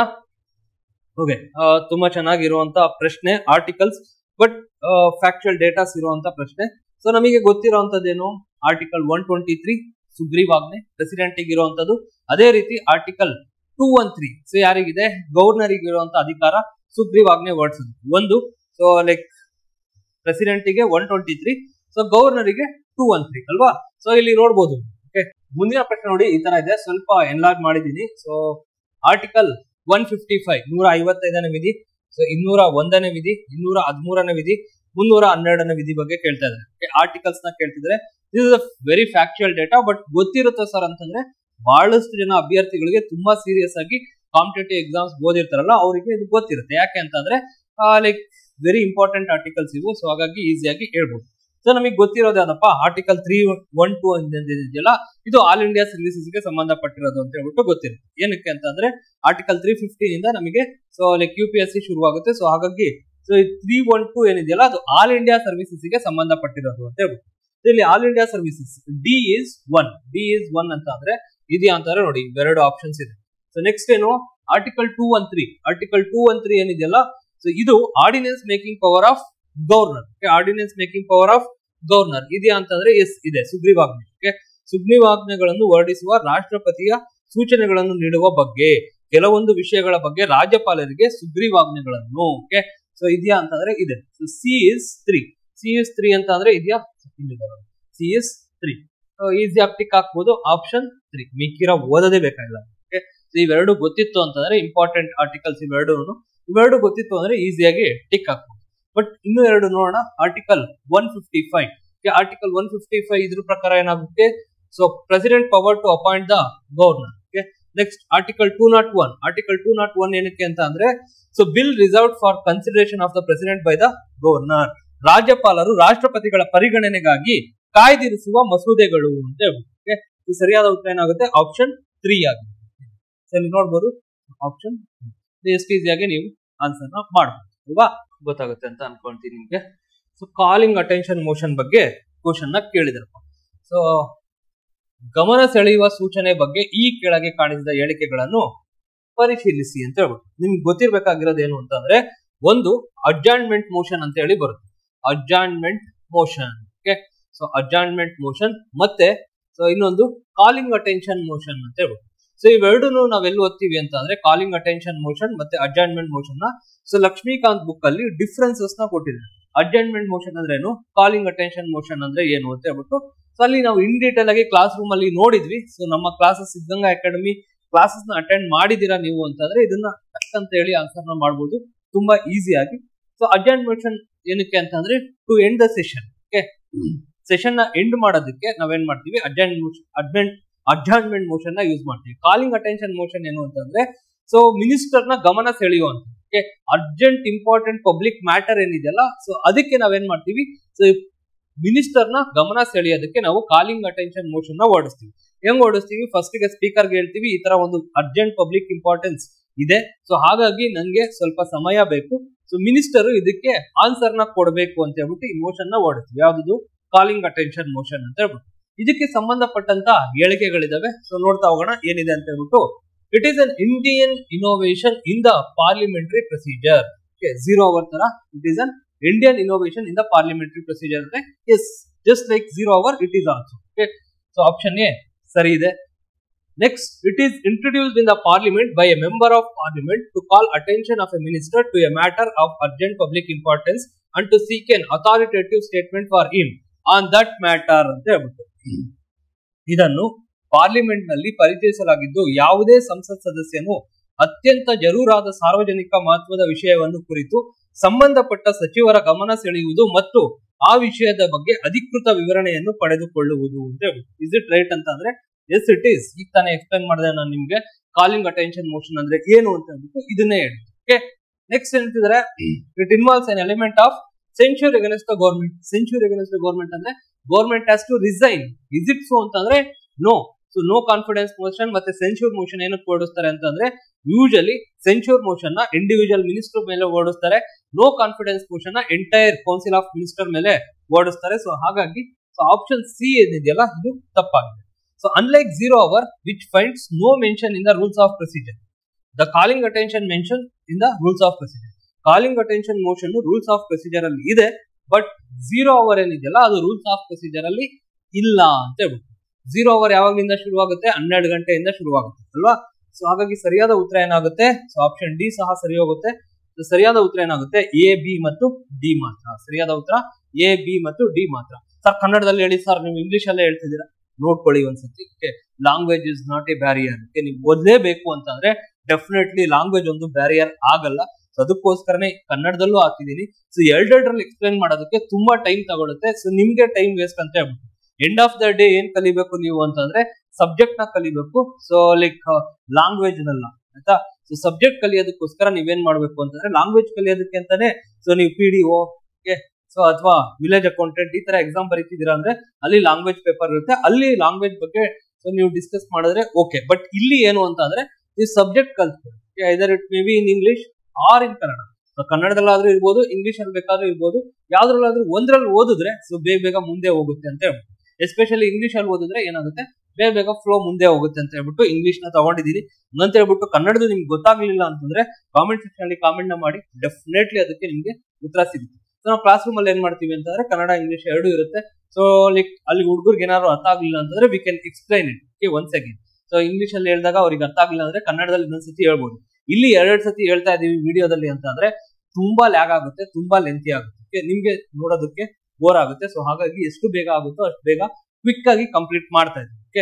ಓಕೆ ತುಂಬಾ ಚೆನ್ನಾಗಿರುವಂತ ಪ್ರಶ್ನೆ ಆರ್ಟಿಕಲ್ಸ್ ಬಟ್ ಫ್ಯಾಕ್ಚುಯಲ್ ಡೇಟಾಸ್ ಇರುವಂತ ಪ್ರಶ್ನೆ ಸೊ ನಮಗೆ ಗೊತ್ತಿರುವಂತದ್ದೇನು ಆರ್ಟಿಕಲ್ ಒನ್ ಟ್ವೆಂಟಿ ತ್ರೀ ಸುಗ್ರೀವಾಜ್ಞೆ ಪ್ರೆಸಿಡೆಂಟ್ ಇರುವಂತದ್ದು ಅದೇ ರೀತಿ article two one three so ಯಾರಿಗಿದೆ ಗವರ್ನರಿಗೆ ಇರುವಂತ ಅಧಿಕಾರ ಸುಗ್ರೀವಾಜ್ಞೆ ಹೊರಡಿಸೋದು ಒಂದು ಸೊ ಲೈಕ್ ಪ್ರೆಸಿಡೆಂಟಿಗೆ ಒನ್ ಟ್ವೆಂಟಿ ತ್ರೀ ಸೊ ಗವರ್ನರಿಗೆ ಟೂ ಒನ್ ತ್ರೀ ಅಲ್ವಾ ಸೊ ಇಲ್ಲಿ ನೋಡ್ಬೋದು ಓಕೆ ಮುಂದಿನ ಪ್ರಶ್ನೆ ನೋಡಿ ಈ ತರ ಇದೆ ಸ್ವಲ್ಪ ಎನ್ಲಾರ್ಜ್ ಮಾಡಿದೀನಿ so article one fifty five ನೂರ ಐವತ್ತೈದನೇ ವಿಧಿ ಸೊ ಇನ್ನೂರ ಒಂದನೇ ವಿಧಿ ಇನ್ನೂರ ಹದಿಮೂರನೇ ವಿಧಿ ಮುನ್ನೂರ ಹನ್ನೆರಡನೇ ವಿಧಿ ಬಗ್ಗೆ ಕೇಳ್ತಾ ಇದ್ದಾರೆ ಆರ್ಟಿಕಲ್ಸ್ ನ ಕೇಳ್ತಿದ್ರೆ this is a very factual data but ಗೊತ್ತಿರುತ್ತೆ ಸರ್ ಅಂತಂದ್ರೆ ಬಹಳಷ್ಟು ಜನ ಅಭ್ಯರ್ಥಿಗಳಿಗೆ ತುಂಬಾ ಸೀರಿಯಸ್ ಆಗಿ ಕಾಂಪಿಟೇಟಿವ್ ಎಕ್ಸಾಮ್ಸ್ ಓದಿರ್ತಾರಲ್ಲ ಅವರಿಗೆ ಇದು ಗೊತ್ತಿರುತ್ತೆ ಯಾಕೆ ಅಂತಂದ್ರೆ like very important articles so ಸೊ ಹಾಗಾಗಿ ಈಸಿಯಾಗಿ ಹೇಳ್ಬೋದು ಸೊ ನಮಗೆ ಗೊತ್ತಿರೋದು ಯಾವ್ದಪ್ಪ ಆರ್ಟಿಕಲ್ ತ್ರೀ ಒನ್ ಟೂ ಇದೆಯಲ್ಲ ಇದು ಆಲ್ ಇಂಡಿಯಾ ಸರ್ವಿಸಸ್ ಗೆ ಸಂಬಂಧಪಟ್ಟಿರೋದು ಅಂತ ಹೇಳ್ಬಿಟ್ಟು ಗೊತ್ತಿರುತ್ತೆ ಏನಕ್ಕೆ ಅಂತಂದ್ರೆ ಆರ್ಟಿಕಲ್ ತ್ರೀ ಫಿಫ್ಟೀನ್ ಇಂದ ನಮಗೆ so like U P S C ಶುರುವಾಗುತ್ತೆ ಸೊ ಹಾಗಾಗಿ ಸೊ ತ್ರೀ ಒನ್ ಟೂ ಏನಿದೆಯಲ್ಲ ಅದು ಆಲ್ ಇಂಡಿಯಾ ಸರ್ವಿಸಸ್ ಗೆ ಸಂಬಂಧಪಟ್ಟಿರೋದು ಅಂತ ಹೇಳ್ಬಿಟ್ಟು ಇಲ್ಲಿ all India services D is one D is one ಅಂತ ಅಂದ್ರೆ ಇದೆಯಾ ಅಂತಂದ್ರೆ ನೋಡಿ ಎರಡು ಆಪ್ಷನ್ಸ್ ಇದೆ ಸೊ ನೆಕ್ಸ್ಟ್ ಏನು article two one three article two one three ಏನಿದೆಯಲ್ಲ ಸೊ ಇದು ordinance making power of governor ordinance making power of governor ಇದೆಯಾ ಅಂತಂದ್ರೆ ಎಸ್ ಇದೆ ಸುಗ್ರೀವಾಜ್ಞೆ ಓಕೆ ಸುಗ್ರೀವಾಜ್ಞೆಗಳನ್ನು ಹೊರಡಿಸುವ ರಾಷ್ಟ್ರಪತಿಯ ಸೂಚನೆಗಳನ್ನು ನೀಡುವ ಬಗ್ಗೆ ಕೆಲವೊಂದು ವಿಷಯಗಳ ಬಗ್ಗೆ ರಾಜ್ಯಪಾಲರಿಗೆ ಸುಗ್ರೀವಾಜ್ಞೆಗಳನ್ನು ಓಕೆ ಸೊ ಇದೆಯಾ ಅಂತಂದ್ರೆ ಇದೆ so C is three C is three ಅಂತ ಅಂದ್ರೆ ಇದೆಯಾ ಸಿ ಇಸ್ ತ್ರೀ ಈಸಿಯಾಗಿ ಟಿಕ್ ಹಾಕ್ಬೋದು ಆಪ್ಷನ್ ತ್ರೀ ಮಿಕ್ಕಿರೋ ಓದೋದೇ ಬೇಕಾಗಿಲ್ಲ ಓಕೆ ಸೊ ಇವೆರಡು ಗೊತ್ತಿತ್ತು ಅಂತಂದ್ರೆ ಇಂಪಾರ್ಟೆಂಟ್ ಆರ್ಟಿಕಲ್ಸ್ ಇವೆರಡು ಇವೆರಡು ಗೊತ್ತಿತ್ತು ಅಂದ್ರೆ ಈಸಿಯಾಗಿ ಟಿಕ್ ಹಾಕ್ಬೋದು ಬಟ್ ಇನ್ನು ಎರಡು ನೋಡೋಣ article one fifty five article one fifty five ಇದ್ರ ಪ್ರಕಾರ ಏನಾಗುತ್ತೆ so president power to appoint the governor okay next article two nought one article two nought one ಏನಕ್ಕೆ ಅಂತ ಅಂದ್ರೆ so bill reserve for consideration of the president by the governor ರಾಜ್ಯಪಾಲರು ರಾಷ್ಟ್ರಪತಿಗಳ ಪರಿಗಣನೆಗಾಗಿ ಕಾಯ್ದಿರಿಸುವ ಮಸೂದೆಗಳು ಅಂತ ಹೇಳ್ಬಿಟ್ಟು ಸರಿಯಾದ ಉತ್ತರ ಏನಾಗುತ್ತೆ ಆಪ್ಷನ್ ತ್ರೀ ಆಗುತ್ತೆ ಸರಿ ನೋಡ್ಬೋದು ಆಪ್ಷನ್ ಎಷ್ಟು ಈಸಿಯಾಗಿ ನೀವು ಆನ್ಸರ್ ನ ಮಾಡ್ಬೋದು ಅಲ್ವಾ ಗೊತ್ತಾಗುತ್ತೆ ಅಂತ ಅನ್ಕೊಂತೀನಿ ನಿಮ್ಗೆ ಸೊ ಕಾಲಿಂಗ್ ಅಟೆನ್ಷನ್ ಮೋಷನ್ ಬಗ್ಗೆ ಕ್ವಶನ್ ನ ಕೇಳಿದ್ರಪ್ಪ ಸೊ ಗಮನ ಸೆಳೆಯುವ ಸೂಚನೆ ಬಗ್ಗೆ ಈ ಕೆಳಗೆ ಕಾಣಿಸಿದ ಹೇಳಿಕೆಗಳನ್ನು ಪರಿಶೀಲಿಸಿ ಅಂತ ಹೇಳ್ಬಿಟ್ಟು ನಿಮ್ಗೆ ಗೊತ್ತಿರ್ಬೇಕಾಗಿರೋದು ಏನು ಅಂತಂದ್ರೆ ಒಂದು ಅಡ್ಜಾಯಿಂಟ್ಮೆಂಟ್ ಮೋಷನ್ ಅಂತ ಹೇಳಿ ಬರುತ್ತೆ adjournment motion okay so adjournment motion ಮತ್ತೆ ಸೊ ಇನ್ನೊಂದು ಕಾಲಿಂಗ್ ಅಟೆನ್ಷನ್ ಮೋಷನ್ ಅಂತ ಹೇಳ್ಬಿಟ್ಟು ಸೊ ಇವೆರಡೂ ನಾವೆಲ್ಲಿ ಓದ್ತೀವಿ ಅಂತ ಅಂದ್ರೆ ಕಾಲಿಂಗ್ ಅಟೆನ್ಷನ್ ಮೋಷನ್ ಮತ್ತೆ ಅಡ್ಜಾಯಿಂಟ್ಮೆಂಟ್ ಮೋಷನ್ ನ ಸೊ ಲಕ್ಷ್ಮೀಕಾಂತ್ ಬುಕ್ ಅಲ್ಲಿ ಡಿಫ್ರೆನ್ಸಸ್ ನ ಕೊಟ್ಟಿದ್ದಾರೆ ಅಡ್ಜಾಯಿಂಟ್ಮೆಂಟ್ ಮೋಷನ್ ಅಂದ್ರೆ ಏನು ಕಾಲಿಂಗ್ ಅಟೆನ್ಷನ್ ಮೋಷನ್ ಅಂದ್ರೆ ಏನು ಅಂತ ಹೇಳ್ಬಿಟ್ಟು ಸೊ ಅಲ್ಲಿ ನಾವು ಇನ್ ಡೀಟೇಲ್ ಆಗಿ ಕ್ಲಾಸ್ ರೂಮ್ ಅಲ್ಲಿ ನೋಡಿದ್ವಿ ಸೊ ನಮ್ಮ ಕ್ಲಾಸಸ್ ಸಿದ್ಧಂಗ ಅಕಾಡೆಮಿ ಕ್ಲಾಸಸ್ ನ ಅಟೆಂಡ್ ಮಾಡಿದೀರಾ ನೀವು ಅಂತಂದ್ರೆ ಇದನ್ನ ಟಕ್ ಅಂತ ಹೇಳಿ ಆನ್ಸರ್ ನ ಮಾಡ್ಬೋದು ತುಂಬಾ ಈಸಿ ಆಗಿ ಸೊ ಅಡ್ಜಾಯಿಂಟ್ ಮೋಷನ್ ಏನಕ್ಕೆ ಅಂತಂದ್ರೆ to end the session okay session ನ ಎಂಡ್ ಮಾಡೋದಕ್ಕೆ ನಾವೇನ್ ಮಾಡ್ತೀವಿ adjourn motion adjourn adjournment motion ನ ಯೂಸ್ ಮಾಡ್ತೀವಿ ಕಾಲಿಂಗ್ ಅಟೆನ್ಷನ್ ಮೋಷನ್ ಏನು ಅಂತಂದ್ರೆ ಸೊ ಮಿನಿಸ್ಟರ್ ನ ಗಮನ ಸೆಳೆಯುವಂತ okay urgent important public matter ಏನಿದೆಯಲ್ಲ ಸೊ ಅದಕ್ಕೆ ನಾವೇನ್ ಮಾಡ್ತೀವಿ ಸೊ ಮಿನಿಸ್ಟರ್ ನ ಗಮನ ಸೆಳೆಯೋದಕ್ಕೆ ನಾವು ಕಾಲಿಂಗ್ ಅಟೆನ್ಷನ್ ಮೋಷನ್ ನ ಓಡಿಸ್ತೀವಿ ಹೆಂಗ್ ಓಡಿಸ್ತೀವಿ ಫಸ್ಟ್ ಗೆ ಸ್ಪೀಕರ್ ಗೆ ಹೇಳ್ತೀವಿ ಈ ತರ ಒಂದು ಅರ್ಜೆಂಟ್ ಪಬ್ಲಿಕ್ ಇಂಪಾರ್ಟೆನ್ಸ್ ಇದೆ ಸೊ ಹಾಗಾಗಿ ನಂಗೆ ಸ್ವಲ್ಪ ಸಮಯ ಬೇಕು ಸೊ ಮಿನಿಸ್ಟರ್ ಇದಕ್ಕೆ ಆನ್ಸರ್ ನ ಕೊಡಬೇಕು ಅಂತ ಹೇಳ್ಬಿಟ್ಟು ಈ ಮೋಷನ್ ನ ಓಡಿಸ್ತೀವಿ ಯಾವ್ದು ಕಾಲಿಂಗ್ ಅಟೆನ್ಷನ್ ಮೋಷನ್ ಅಂತ ಹೇಳ್ಬಿಟ್ಟು ಇದಕ್ಕೆ ಸಂಬಂಧಪಟ್ಟಂತ ಹೇಳಿಕೆಗಳಿದಾವೆ ಸೊ ನೋಡ್ತಾ ಹೋಗೋಣ ಏನಿದೆ ಅಂತ ಹೇಳ್ಬಿಟ್ಟು it is an Indian innovation in the parliamentary procedure zero hour ತರ it is an Indian innovation in the parliamentary procedure ಅಂದ್ರೆ yes just like zero hour it is also okay so option A ಸರಿ ಇದೆ next it is introduced in the parliament by a member of parliament to call attention of a minister to a matter of urgent public importance and to seek an authoritative statement for in on that matter ಅಂತ ಹೇಳ್ಬಿಟ್ಟು ಇದನ್ನು parliament ನಲ್ಲಿ ಪರಿಚಯಿಸಲಾಗಿದ್ದು ಯಾವುದೇ ಸಂಸತ್ ಸದಸ್ಯನು ಅತ್ಯಂತ ಜರೂರಾದ ಸಾರ್ವಜನಿಕ ಮಹತ್ವದ ವಿಷಯವನ್ನು ಕುರಿತು ಸಂಬಂಧಪಟ್ಟ ಸಚಿವರ ಗಮನ ಸೆಳೆಯುವುದು ಮತ್ತು ಆ ವಿಷಯದ ಬಗ್ಗೆ ಅಧಿಕೃತ ವಿವರಣೆಯನ್ನು ಪಡೆದುಕೊಳ್ಳುವುದು ಅಂತ ಹೇಳ್ಬಿಟ್ಟು ಇಸ್ ಇಟ್ ರೈಟ್ ಅಂತ ಅಂದ್ರೆ ಎಸ್ ಇಟ್ ಈಸ್ ಈಗ ತಾನೇ ಎಕ್ಸ್ಪ್ಲೈನ್ ಮಾಡಿದೆ ನಾನು ನಿಮ್ಗೆ ಕಾಲಿಂಗ್ ಅಟೆನ್ಷನ್ ಮೋಷನ್ ಅಂದ್ರೆ ಏನು ಅಂತ ಹೇಳ್ಬಿಟ್ಟು ಇದನ್ನೇ ಹೇಳಿ ಓಕೆ ನೆಕ್ಸ್ಟ್ ಹೇಳ್ತಿದ್ರೆ it involves an element of censure against the government censure against the government ಅಂದ್ರೆ government has to resign is it so ಅಂತಂದ್ರೆ no so no confidence motion ಮತ್ತೆ ಸೆನ್ಚೂರ್ ಮೋಷನ್ ಏನಕ್ಕೆ ಓಡಿಸ್ತಾರೆ ಅಂತಂದ್ರೆ ಯೂಶಲಿ ಸೆನ್ಚೂರ್ ಮೋಷನ್ ನ individual minister ಮೇಲೆ ಓಡಿಸ್ತಾರೆ no confidence motion ನ ಎಂಟೈರ್ ಕೌನ್ಸಿಲ್ ಆಫ್ ಮಿನಿಸ್ಟರ್ ಮೇಲೆ ಓಡಿಸ್ತಾರೆ ಸೊ ಹಾಗಾಗಿ ಸೊ ಆಪ್ಷನ್ ಸಿ ಏನಿದೆಯಲ್ಲ ಇದು ತಪ್ಪಾಗಿದೆ so unlike zero hour which finds no mention in the rules of procedure the calling attention mention in the rules of procedure calling attention motion rules of procedure ಅಲ್ಲಿ ಇದೆ but zero hour ಏನಿದೆಯಲ್ಲ ಅದು rules of procedure ಅಲ್ಲಿ ಇಲ್ಲ ಅಂತ ಹೇಳ್ಬಿಟ್ಟು zero hour ಯಾವಾಗಲಿಂದ ಶುರುವಾಗುತ್ತೆ ಹನ್ನೆರಡು ಗಂಟೆಯಿಂದ ಶುರುವಾಗುತ್ತೆ ಅಲ್ವಾ ಸೊ ಹಾಗಾಗಿ ಸರಿಯಾದ ಉತ್ತರ ಏನಾಗುತ್ತೆ ಸೊ ಆಪ್ಷನ್ ಡಿ ಸಹ ಸರಿ ಹೋಗುತ್ತೆ So, ಸರಿಯಾದ ಉತ್ತರ ಏನಾಗುತ್ತೆ ಎ ಬಿ ಮತ್ತು ಡಿ ಮಾತ್ರ ಸರಿಯಾದ ಉತ್ತರ ಎ ಬಿ ಮತ್ತು ಡಿ ಮಾತ್ರ ಸರ್ ಕನ್ನಡದಲ್ಲಿ ಹೇಳಿ ಸರ್ ನೀವು ಇಂಗ್ಲಿಷ್ ಅಲ್ಲೇ ಹೇಳ್ತಿದ್ದೀರಾ ನೋಡ್ಕೊಳ್ಳಿ ಒಂದ್ಸತಿ okay language is not a barrier okay ನೀವು ಓದ್ಲೇಬೇಕು ಅಂತಂದ್ರೆ ಡೆಫಿನೆಟ್ಲಿ ಲ್ಯಾಂಗ್ವೇಜ್ ಒಂದು ಬ್ಯಾರಿಯರ್ ಆಗಲ್ಲ ಸೊ ಅದಕ್ಕೋಸ್ಕರನೇ ಕನ್ನಡದಲ್ಲೂ ಹಾಕಿದೀನಿ ಸೊ ಎರಡೆರಡರಲ್ಲಿ ಎಕ್ಸ್ಪ್ಲೈನ್ ಮಾಡೋದಕ್ಕೆ ತುಂಬಾ ಟೈಮ್ ತಗೊಳುತ್ತೆ ಸೊ ನಿಮ್ಗೆ ಟೈಮ್ ವೇಸ್ಟ್ ಅಂತ ಹೇಳ್ಬಿಟ್ಟು ಎಂಡ್ ಆಫ್ ದ ಡೇ ಏನ್ ಕಲಿಬೇಕು ನೀವು ಅಂತಂದ್ರೆ ಸಬ್ಜೆಕ್ಟ್ ನ ಕಲಿಬೇಕು ಸೊ ಲೈಕ್ ಲ್ಯಾಂಗ್ವೇಜ್ ನಲ್ಲ ಆಯ್ತಾ ಸೊ ಸಬ್ಜೆಕ್ಟ್ ಕಲಿಯೋದಕ್ಕೋಸ್ಕರ ನೀವೇನ್ ಮಾಡ್ಬೇಕು ಅಂತಂದ್ರೆ ಲ್ಯಾಂಗ್ವೇಜ್ ಕಲಿಯೋದಕ್ಕೆ ಅಂತಾನೆ ಸೊ ನೀವು ಪಿ ಡಿ ಓಕೆ ಸೊ ಅಥವಾ ವಿಲೇಜ್ ಅಕೌಂಟೆಂಟ್ ಈ ತರ ಎಕ್ಸಾಮ್ ಬರೀತಿದ್ದೀರಾ ಅಂದ್ರೆ ಅಲ್ಲಿ ಲ್ಯಾಂಗ್ವೇಜ್ ಪೇಪರ್ ಇರುತ್ತೆ ಅಲ್ಲಿ ಲ್ಯಾಂಗ್ವೇಜ್ ಬಗ್ಗೆ ಸೊ ನೀವು ಡಿಸ್ಕಸ್ ಮಾಡಿದ್ರೆ ಓಕೆ ಬಟ್ ಇಲ್ಲಿ ಏನು ಅಂತ ಅಂದ್ರೆ ಈ ಸಬ್ಜೆಕ್ಟ್ ಕಲ್ತ್ಕೊಳ್ಳಿ either it may be in English or in Kannada so ಕನ್ನಡದಲ್ಲಾದ್ರೂ ಇರ್ಬೋದು ಇಂಗ್ಲಿಷ್ ಅಲ್ಲಿ ಬೇಕಾದ್ರೂ ಇರ್ಬೋದು ಯಾವ್ದ್ರಲ್ಲಾದ್ರೂ ಒಂದ್ರಲ್ಲಿ ಓದಿದ್ರೆ ಸೊ ಬೇಗ ಬೇಗ ಮುಂದೆ ಹೋಗುತ್ತೆ ಅಂತ ಹೇಳ್ಬಿಟ್ಟು ಎಸ್ಪೆಷಲಿ ಇಂಗ್ಲಿಷ್ ಅಲ್ಲಿ ಓದಿದ್ರೆ ಏನಾಗುತ್ತೆ ಬೇಗ ಬೇಗ ಫ್ಲೋ ಮುಂದೆ ಹೋಗುತ್ತೆ ಅಂತ ಹೇಳ್ಬಿಟ್ಟು ಇಂಗ್ಲಿಷ್ ನ ತಗೊಂಡಿದ್ದೀನಿ ಅಂತ ಹೇಳ್ಬಿಟ್ಟು ಕನ್ನಡದ ನಿಮ್ಗೆ ಗೊತ್ತಾಗ್ಲಿಲ್ಲ ಅಂತಂದ್ರೆ ಕಾಮೆಂಟ್ ಸೆಕ್ಷನ್ ಅಲ್ಲಿ ಕಾಮೆಂಟ್ ನ ಮಾಡಿ ಡೆಫಿನೆಟ್ಲಿ ಅದಕ್ಕೆ ನಿಮ್ಗೆ ಉತ್ತರ ಸಿಗುತ್ತೆ ಸೊ ನಾವು ಕ್ಲಾಸ್ ರೂಮ್ ಅಲ್ಲಿ ಏನ್ ಮಾಡ್ತೀವಿ ಅಂತಂದ್ರೆ ಕನ್ನಡ ಇಂಗ್ಲಿಷ್ ಎರಡೂ ಇರುತ್ತೆ ಸೊ ಲೈಕ್ ಅಲ್ಲಿ ಹುಡುಗರಿಗೆ ಏನಾದ್ರು ಅರ್ಥ ಆಗ್ಲಿಲ್ಲ ಅಂತಂದ್ರೆ we can explain it okay once again so English ಅಲ್ಲಿ ಹೇಳಿದಾಗ ಅವ್ರಿಗೆ ಅರ್ಥ ಆಗಿಲ್ಲ ಅಂದ್ರೆ ಕನ್ನಡದಲ್ಲಿ ಇನ್ನೊಂದ್ಸತಿ ಹೇಳ್ಬೋದು ಇಲ್ಲಿ ಎರಡೆರಡು ಸತಿ ಹೇಳ್ತಾ ಇದೀವಿ ವಿಡಿಯೋದಲ್ಲಿ ಅಂತ ಅಂದ್ರೆ ತುಂಬಾ ಲ್ಯಾಗ್ ಆಗುತ್ತೆ ತುಂಬಾ ಲೆಂತಿ ಆಗುತ್ತೆ Okay, ನಿಮ್ಗೆ ನೋಡೋದಕ್ಕೆ ಬೋರ್ ಆಗುತ್ತೆ ಸೊ ಹಾಗಾಗಿ ಎಷ್ಟು ಬೇಗ ಆಗುತ್ತೋ ಅಷ್ಟು ಬೇಗ ಕ್ವಿಕ್ ಆಗಿ ಕಂಪ್ಲೀಟ್ ಮಾಡ್ತಾ ಇದ್ದೀವಿ ಓಕೆ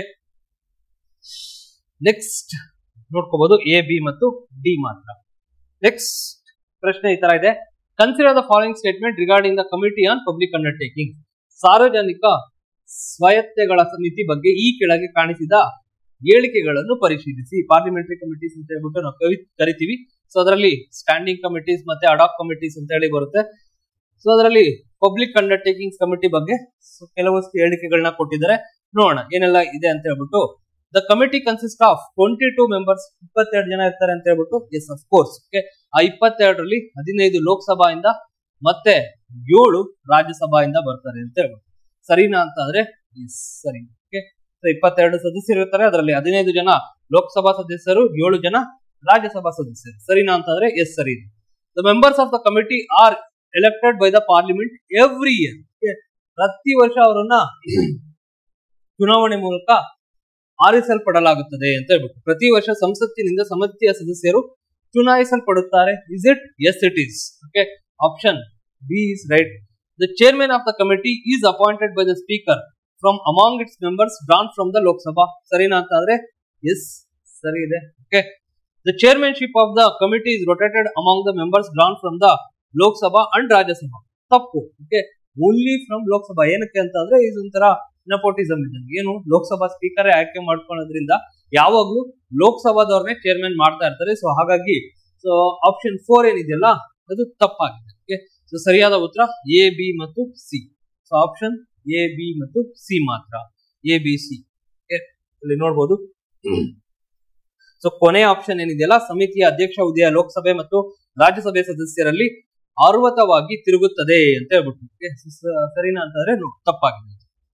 ನೆಕ್ಸ್ಟ್ ನೋಡ್ಕೋಬಹುದು ಎ ಬಿ ಮತ್ತು ಡಿ ಮಾತ್ರ ನೆಕ್ಸ್ಟ್ ಪ್ರಶ್ನೆ ಈ ತರ ಇದೆ consider the following statement regarding the committee on public undertaking ಸಾರ್ವಜನಿಕ ಸ್ವಾಯತ್ತೆಗಳ ಸಮಿತಿ ಬಗ್ಗೆ ಈ ಕೆಳಗೆ ಕಾಣಿಸಿದ ಹೇಳಿಕೆಗಳನ್ನು ಪರಿಶೀಲಿಸಿ ಪಾರ್ಲಿಮೆಂಟರಿ ಕಮಿಟೀಸ್ ಅಂತ ಹೇಳ್ಬಿಟ್ಟು ನಾವು ಕವಿ ಕರಿತೀವಿ ಸೊ ಅದರಲ್ಲಿ ಸ್ಟ್ಯಾಂಡಿಂಗ್ ಕಮಿಟೀಸ್ ಮತ್ತೆ ಅಡಾಕ್ ಕಮಿಟೀಸ್ ಅಂತ ಹೇಳಿ ಬರುತ್ತೆ ಸೊ ಅದರಲ್ಲಿ ಪಬ್ಲಿಕ್ ಅಂಡರ್ಟೇಕಿಂಗ್ಸ್ ಕಮಿಟಿ ಬಗ್ಗೆ so ಕೆಲವಷ್ಟು ಹೇಳಿಕೆಗಳನ್ನ ಕೊಟ್ಟಿದ್ದಾರೆ ನೋಡೋಣ ಏನೆಲ್ಲ ಇದೆ ಅಂತ ಹೇಳ್ಬಿಟ್ಟು the committee consist of twenty two members ಇಪ್ಪತ್ತೆರಡು ಜನ ಇರ್ತಾರೆ ಅಂತ ಹೇಳ್ಬಿಟ್ಟು ಎಸ್ ಅಫ್ ಕೋರ್ಸ್ ಓಕೆ ಆ ಇಪ್ಪತ್ತೆರಡರಲ್ಲಿ ಹದಿನೈದು ಲೋಕಸಭಾಯಿಂದ ಮತ್ತೆ ಏಳು ರಾಜ್ಯಸಭಾಯಿಂದ ಬರ್ತಾರೆ ಅಂತ ಹೇಳ್ಬಿಟ್ಟು ಸರಿನಾ ಅಂತ ಅಂದ್ರೆ ಎಸ್ ಸರಿ ಓಕೆ ಸೊ ಇಪ್ಪತ್ತೆರಡು ಸದಸ್ಯರು ಇರ್ತಾರೆ ಅದರಲ್ಲಿ ಹದಿನೈದು ಜನ ಲೋಕಸಭಾ ಸದಸ್ಯರು ಏಳು ಜನ ರಾಜ್ಯಸಭಾ ಸದಸ್ಯರು ಸರಿನಾ ಅಂತಂದ್ರೆ ಎಸ್ ಸರಿ the members of the committee are elected by the parliament every year ಪ್ರತಿ ವರ್ಷ ಅವರನ್ನ ಚುನಾವಣೆ ಮೂಲಕ ಆರಿಸಲ್ಪಡಲಾಗುತ್ತದೆ ಅಂತ ಹೇಳ್ಬಿಟ್ಟು ಪ್ರತಿ ವರ್ಷ ಸಂಸತ್ತಿನಿಂದ ಸಮಿತಿಯ ಸದಸ್ಯರು ಚುನಾಯಿಸಲ್ಪಡುತ್ತಾರೆ is it yes it is okay option B is right the chairman of the committee is appointed by the speaker from among its members drawn from the Lok Sabha ಸರಿನಾ ಅಂತ ಆದ್ರೆ ಎಸ್ ಸರಿ ಇದೆ okay the chairmanship of the committee is rotated among the members drawn from the Lok Sabha and Rajya Sabha ತಪ್ಪು okay only from Lok Sabha ಏನಕ್ಕೆ ಅಂತ ಅಂದ್ರೆ ಇದು ಒಂಥರ ನೆಪೋಟಿಸಮ್ ಇದ್ದಂಗೆ ಏನು ಲೋಕಸಭಾ ಸ್ಪೀಕರ್ ಆಯ್ಕೆ ಮಾಡ್ಕೊಳ್ಳೋದ್ರಿಂದ ಯಾವಾಗ್ಲೂ ಲೋಕಸಭಾದವ್ರನ್ನೇ ಚೇರ್ಮನ್ ಮಾಡ್ತಾ ಇರ್ತಾರೆ ಸೊ ಹಾಗಾಗಿ ಸೊ ಆಪ್ಷನ್ ಫೋರ್ ಏನಿದೆಯಲ್ಲ ಅದು ತಪ್ಪಾಗಿದೆ ಓಕೆ ಸೊ ಸರಿಯಾದ ಉತ್ತರ ಎ ಬಿ ಮತ್ತು C so option A B ಮತ್ತು ಸಿ ಮಾತ್ರ ಎ ಬಿ ಸಿ ಇಲ್ಲಿ ನೋಡ್ಬೋದು ಸೊ ಕೊನೆಯ ಆಪ್ಷನ್ ಏನಿದೆಯಲ್ಲ ಸಮಿತಿಯ ಅಧ್ಯಕ್ಷ ಹುದ್ದೆಯ ಲೋಕಸಭೆ ಮತ್ತು ರಾಜ್ಯಸಭೆ ಸದಸ್ಯರಲ್ಲಿ ಆರ್ವತವಾಗಿ ತಿರುಗುತ್ತದೆ ಅಂತ ಹೇಳ್ಬಿಟ್ಟು Okay, so ಸ- ಸರಿನಾ ಅಂತಂದ್ರೆ no, ತಪ್ಪಾಗಿದೆ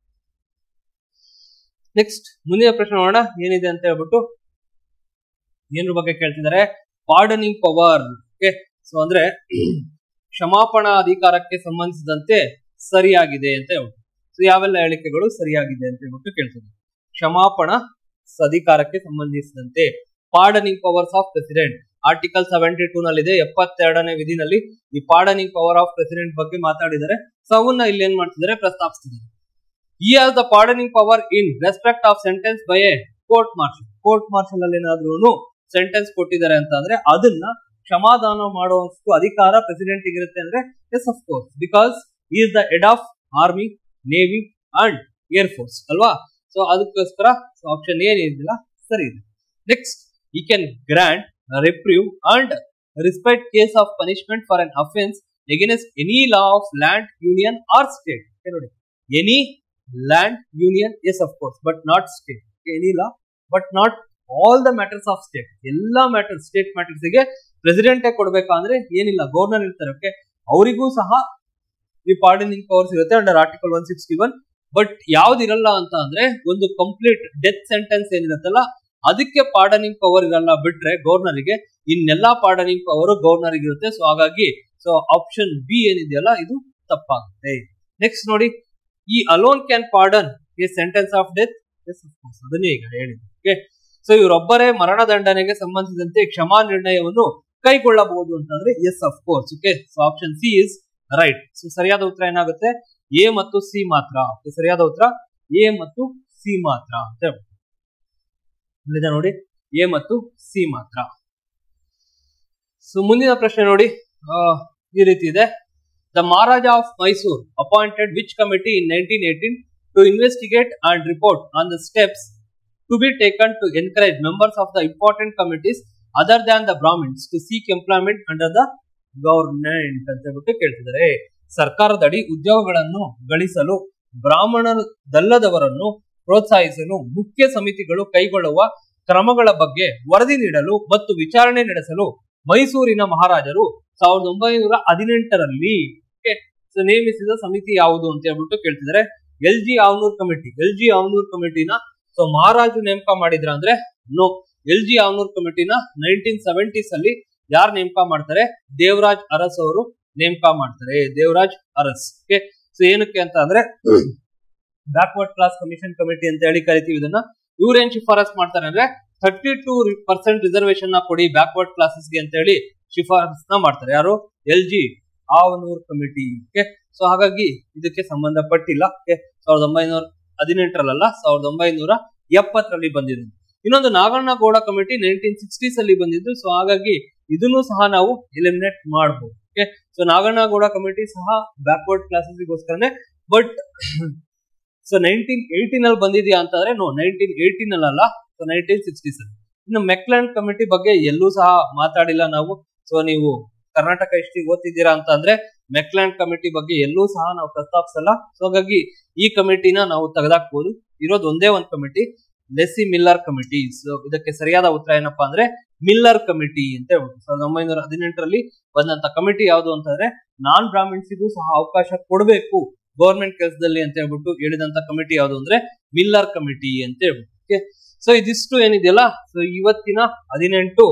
ನೆಕ್ಸ್ಟ್ ಮುಂದಿನ ಪ್ರಶ್ನೆ ನೋಡೋಣ ಏನಿದೆ ಅಂತ ಹೇಳ್ಬಿಟ್ಟು ಏನ್ರ ಬಗ್ಗೆ ಕೇಳ್ತಿದ್ದಾರೆ ಪಾರ್ಡನಿಂಗ್ ಪವರ್ ಓಕೆ ಸೊ ಅಂದ್ರೆ ಕ್ಷಮಾಪಣಾ ಅಧಿಕಾರಕ್ಕೆ ಸಂಬಂಧಿಸಿದಂತೆ ಸರಿಯಾಗಿದೆ ಅಂತ ಹೇಳ್ಬಿಟ್ಟು ಸೊ ಯಾವೆಲ್ಲ ಹೇಳಿಕೆಗಳು ಸರಿಯಾಗಿದೆ ಅಂತ ಹೇಳ್ಬಿಟ್ಟು ಕೇಳ್ತಿದ್ದಾರೆ ಕ್ಷಮಾಪಣಾ ಅಧಿಕಾರಕ್ಕೆ ಸಂಬಂಧಿಸಿದಂತೆ pardoning powers of president article seventy two ನಲ್ಲಿದೆ ಎಪ್ಪತ್ತೆರಡನೇ ವಿಧಿನಲ್ಲಿ ಈ ಪಾರ್ಡನಿಂಗ್ ಪವರ್ ಆಫ್ ಪ್ರೆಸಿಡೆಂಟ್ ಬಗ್ಗೆ ಮಾತಾಡಿದ್ದಾರೆ ಸೊ ಅವನ್ನ ಇಲ್ಲಿ ಏನ್ ಮಾಡ್ತಿದ್ದಾರೆ ಪ್ರಸ್ತಾಪಿಸ್ತಿದ್ದಾರೆ ಈ as the pardoning power in respect of sentence by a court martial court martial ಅಲ್ಲಿ ಏನಾದ್ರೂ ಸೆಂಟೆನ್ಸ್ ಕೊಟ್ಟಿದ್ದಾರೆ ಅಂತ ಅಂದ್ರೆ ಅದನ್ನ ಕ್ಷಮಾದಾನ ಮಾಡುವಷ್ಟು ಅಧಿಕಾರ ಪ್ರೆಸಿಡೆಂಟ್ ಇರುತ್ತೆ ಅಂದ್ರೆ yes of course because is the head of army navy and air force ಅಲ್ವಾ ಸೊ ಅದಕ್ಕೋಸ್ಕರ ಆಪ್ಷನ್ ಏನಿದಿಲ್ಲ ಸರಿ ಇದೆ ನೆಕ್ಸ್ಟ್ ಈ can grant reprieve and respect case of punishment for an offence against any law of land union or state ನೋಡಿ any land union yes of course but not state any law but not all the matters of state ಎಲ್ಲಾ matters state matters ಗೆ ಪ್ರೆಸಿಡೆಂಟೇ ಕೊಡ್ಬೇಕಾ ಅಂದ್ರೆ ಏನಿಲ್ಲ governor ಇರ್ತಾರೆ okay ಅವರಿಗೂ ಸಹ ಈ ಪಾರ್ಡನಿಂಗ್ ಪವರ್ಸ್ ಇರುತ್ತೆ under article one sixty one but ಯಾವ್ದಿರಲ್ಲ ಅಂತ ಅಂದ್ರೆ ಒಂದು ಕಂಪ್ಲೀಟ್ ಡೆತ್ ಸೆಂಟೆನ್ಸ್ ಏನಿರುತ್ತಲ್ಲ ಅದಕ್ಕೆ ಪಾರ್ಡನಿಂಗ್ ಪವರ್ ಇರಲ್ಲ ಬಿಟ್ರೆ ಗವರ್ನರಿಗೆ ಇನ್ನೆಲ್ಲಾ ಪಾರ್ಡನಿಂಗ್ ಪವರ್ ಗವರ್ನರ್ ಇರುತ್ತೆ ಸೊ ಹಾಗಾಗಿ ಸೊ ಆಪ್ಷನ್ ಬಿ ಏನಿದೆಯಲ್ಲ ಇದು ತಪ್ಪಾಗುತ್ತೆ ನೆಕ್ಸ್ಟ್ ನೋಡಿ ಈ alone can pardon a sentence of death yes ಅದನ್ನೇ ಈಗ ಹೇಳಿದೆ ಓಕೆ ಸೊ ಇವರೊಬ್ಬರೇ ಮರಣ ದಂಡನೆಗೆ ಸಂಬಂಧಿಸಿದಂತೆ ಕ್ಷಮಾ ನಿರ್ಣಯವನ್ನು ಕೈಗೊಳ್ಳಬಹುದು ಅಂತಂದ್ರೆ yes of course okay so option C is right so ಸರಿಯಾದ ಉತ್ತರ ಏನಾಗುತ್ತೆ ಎ ಮತ್ತು ಸಿ ಮಾತ್ರ Okay, ಸರಿಯಾದ ಉತ್ತರ ಎ ಮತ್ತು ಸಿ ಮಾತ್ರ ಅಂತ ಹೇಳ್ಬೋದು. ಇಲ್ಲಿದೆ ನೋಡಿ ಎ ಮತ್ತು ಸಿ ಮಾತ್ರ ಸೊ ಮುಂದಿನ ಪ್ರಶ್ನೆ ನೋಡಿ ಆ, ಈ ರೀತಿ ಇದೆ the Maharaja of Mysore appointed which committee in nineteen eighteen to investigate and report on the steps to be taken to encourage members of the important committees other than the Brahmins to seek employment under the government ಅಂತ ಹೇಳ್ಬಿಟ್ಟು ಕೇಳ್ತಿದ್ದಾರೆ ಸರ್ಕಾರದಡಿ ಉದ್ಯೋಗಗಳನ್ನು ಗಳಿಸಲು ಬ್ರಾಹ್ಮಣರಲ್ಲದವರನ್ನು ಪ್ರೋತ್ಸಾಹಿಸಲು ಮುಖ್ಯ ಸಮಿತಿಗಳು ಕೈಗೊಳ್ಳುವ ಕ್ರಮಗಳ ಬಗ್ಗೆ ವರದಿ ನೀಡಲು ಮತ್ತು ವಿಚಾರಣೆ ನಡೆಸಲು ಮೈಸೂರಿನ ಮಹಾರಾಜರು ಸಾವಿರದ ಒಂಬೈನೂರ ಹದಿನೆಂಟರಲ್ಲಿ ಸೊ ನೇಮಿಸಿದ ಸಮಿತಿ ಯಾವುದು ಅಂತ ಹೇಳ್ಬಿಟ್ಟು ಕೇಳ್ತಿದ್ದಾರೆ L G Havanur committee L G Havanur ಕಮಿಟಿನ ಸೊ ಮಹಾರಾಜು ನೇಮಕ ಮಾಡಿದ್ರ ಅಂದ್ರೆ ನೋ ಎಲ್ ಜಿ ಆವ್ನೂರ್ ಕಮಿಟಿನ ನೈನ್ಟೀನ್ ಸೆವೆಂಟೀಸ್ ಅಲ್ಲಿ ಯಾರು ನೇಮಕ ಮಾಡ್ತಾರೆ ದೇವರಾಜ್ ಅರಸ್ ಅವರು ನೇಮಕ ಮಾಡ್ತಾರೆ ದೇವರಾಜ್ ಅರಸ್ ಓಕೆ ಸೊ ಏನಕ್ಕೆ ಅಂತ ಅಂದ್ರೆ ಬ್ಯಾಕ್ವರ್ಡ್ ಕ್ಲಾಸ್ ಕಮಿಷನ್ ಕಮಿಟಿ ಅಂತ ಹೇಳಿ ಕರಿತೀವಿ ಇದನ್ನ ಇವ್ರೇನ್ ಶಿಫಾರಸ್ ಮಾಡ್ತಾರೆ ಅಂದ್ರೆ ಥರ್ಟಿ ಟೂ ಪರ್ಸೆಂಟ್ ರಿಸರ್ವೇಶನ್ ನ ಕೊಡಿ ಬ್ಯಾಕ್ವರ್ಡ್ ಕ್ಲಾಸಸ್ಗೆ ಅಂತ ಹೇಳಿ ಶಿಫಾರಸ್ನ ಮಾಡ್ತಾರೆ ಯಾರು L G Havanur committee okay so ಹಾಗಾಗಿ ಇದಕ್ಕೆ ಸಂಬಂಧಪಟ್ಟಿಲ್ಲ ಓಕೆ ಸಾವಿರದ ಒಂಬೈನೂರ ಹದಿನೆಂಟರಲ್ಲ ಸಾವಿರದ ಒಂಬೈನೂರ ಎಪ್ಪತ್ತರಲ್ಲಿ ಬಂದಿದ್ದು ಇನ್ನೊಂದು ನಾಗಣ್ಣಗೌಡ ಕಮಿಟಿ ನೈನ್ಟೀನ್ ಸಿಕ್ಸ್ಟೀಸ್ ಅಲ್ಲಿ ಬಂದಿದ್ದು ಸೊ ಹಾಗಾಗಿ ಇದನ್ನು ಸಹ ನಾವು ಎಲಿಮಿನೇಟ್ ಮಾಡಬಹುದು ಓಕೆ ಸೊ ನಾಗಣ್ಣಗೌಡ ಕಮಿಟಿ ಸಹ ಬ್ಯಾಕ್ವರ್ಡ್ ಕ್ಲಾಸಸ್ಗೋಸ್ಕರನೇ ಬಟ್ ಸೊ ನೈನ್ಟೀನ್ ಏಯ್ಟೀನ್ ಅಲ್ಲಿ ಬಂದಿದ್ಯಾ ಅಂತಂದ್ರೆ ನೋ ನೈನ್ಟೀನ್ ಏಯ್ಟೀನ್ ಅಲ್ಲ ಸೊ ನೈನ್ಟೀನ್ ಸಿಕ್ಸ್ಟೀಸ್ ಅಲ್ಲಿ ಇನ್ನು ಮೆಕ್ಲ್ಯಾಂಡ್ ಕಮಿಟಿ ಬಗ್ಗೆ ಎಲ್ಲೂ ಸಹ ಮಾತಾಡಿಲ್ಲ ನಾವು ಸೊ ನೀವು ಕರ್ನಾಟಕ ಹಿಸ್ಟ್ರಿ ಓದ್ತಿದ್ದೀರಾ ಅಂತ ಅಂದ್ರೆ ಮೆಕ್ಲ್ಯಾಂಡ್ ಕಮಿಟಿ ಬಗ್ಗೆ ಎಲ್ಲೂ ಸಹ ನಾವು ಪ್ರಸ್ತಾಪಿಸಲ್ಲ ಸೊ ಹಾಗಾಗಿ ಈ ಕಮಿಟಿನ ನಾವು ತೆಗೆದಾಕ್ಬೋದು ಇರೋದು ಒಂದೇ ಒಂದು committee Leslie Miller committee so ಇದಕ್ಕೆ ಸರಿಯಾದ ಉತ್ತರ ಏನಪ್ಪಾ ಅಂದ್ರೆ ಮಿಲ್ಲರ್ ಕಮಿಟಿ ಅಂತ ಹೇಳ್ಬಿಟ್ಟು ಸಾವಿರದ ಒಂಬೈನೂರ ಹದಿನೆಂಟರಲ್ಲಿ ಬಂದಂತ ಕಮಿಟಿ ಯಾವುದು ಅಂತಂದ್ರೆ ನಾನ್ ಬ್ರಾಹ್ಮಿಣ್ಸಿಗೂ ಸಹ ಅವಕಾಶ ಕೊಡಬೇಕು ಗೌರ್ಮೆಂಟ್ ಕೆಲಸದಲ್ಲಿ ಅಂತ ಹೇಳ್ಬಿಟ್ಟು ಹೇಳಿದಂತ ಕಮಿಟಿ ಯಾವುದು ಅಂದ್ರೆ ಮಿಲ್ಲರ್ ಕಮಿಟಿ ಅಂತ ಹೇಳ್ಬಿಟ್ಟು ಓಕೆ ಸೊ ಇದಿಷ್ಟು ಏನಿದೆಯಲ್ಲ ಸೊ ಇವತ್ತಿನ ಹದಿನೆಂಟು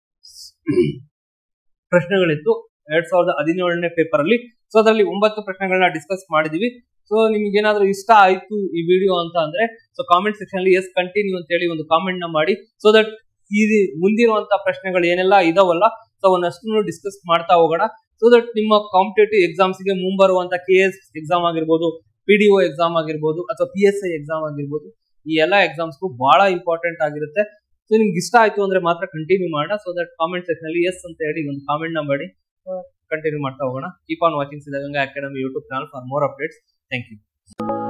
ಪ್ರಶ್ನೆಗಳಿತ್ತು ಎರಡ್ ಸಾವಿರದ ಹದಿನೇಳನೇ ಪೇಪರ್ ಅಲ್ಲಿ ಸೊ ಅದರಲ್ಲಿ ಒಂಬತ್ತು ಪ್ರಶ್ನೆಗಳನ್ನ ಡಿಸ್ಕಸ್ ಮಾಡಿದೀವಿ ಸೊ ನಿಮ್ಗೆ ಏನಾದ್ರೂ ಇಷ್ಟ ಆಯ್ತು ಈ ವಿಡಿಯೋ ಅಂತ ಅಂದ್ರೆ ಸೊ ಕಾಮೆಂಟ್ ಸೆಕ್ಷನ್ ಅಲ್ಲಿ ಎಸ್ ಕಂಟಿನ್ಯೂ ಅಂತ ಹೇಳಿ ಒಂದು ಕಾಮೆಂಟ್ ನ ಮಾಡಿ ಸೊ ದಟ್ ಈ ಮುಂದಿರುವಂತ ಪ್ರಶ್ನೆಗಳು ಏನೆಲ್ಲ ಇದಾವಲ್ಲ ಸೊ ಅವನ್ನಷ್ಟು ಡಿಸ್ಕಸ್ ಮಾಡ್ತಾ ಹೋಗೋಣ ಸೊ ದಟ್ ನಿಮ್ಮ ಕಾಂಪಿಟೇಟಿವ್ ಎಕ್ಸಾಮ್ಸ್ ಗೆ ಮುಂಬರುವಂತ ಕೆ ಎಸ್ ಎಕ್ಸಾಮ್ ಆಗಿರ್ಬೋದು ಪಿ ಡಿ ಒ ಎಕ್ಸಾಮ್ ಆಗಿರ್ಬೋದು ಅಥವಾ ಪಿ ಎಸ್ ಐ ಎಕ್ಸಾಮ್ ಆಗಿರ್ಬೋದು ಈ ಎಲ್ಲಾ ಎಕ್ಸಾಮ್ಸ್ಗೂ ಬಹಳ ಇಂಪಾರ್ಟೆಂಟ್ ಆಗಿರುತ್ತೆ ಸೊ ನಿಮ್ಗೆ ಇಷ್ಟ ಆಯ್ತು ಅಂದ್ರೆ ಮಾತ್ರ ಕಂಟಿನ್ಯೂ ಮಾಡೋಣ ಸೊ ದಟ್ ಕಾಮೆಂಟ್ ಸೆಕ್ಷನ್ ಅಲ್ಲಿ ಎಸ್ ಅಂತ ಹೇಳಿ ಒಂದು ಕಾಮೆಂಟ್ ನ ಮಾಡಿ ಕಂಟಿನ್ಯೂ ಮಾಡ್ತಾ ಹೋಗೋಣ keep on watching Siddaganga academy YouTube channel for more updates thank you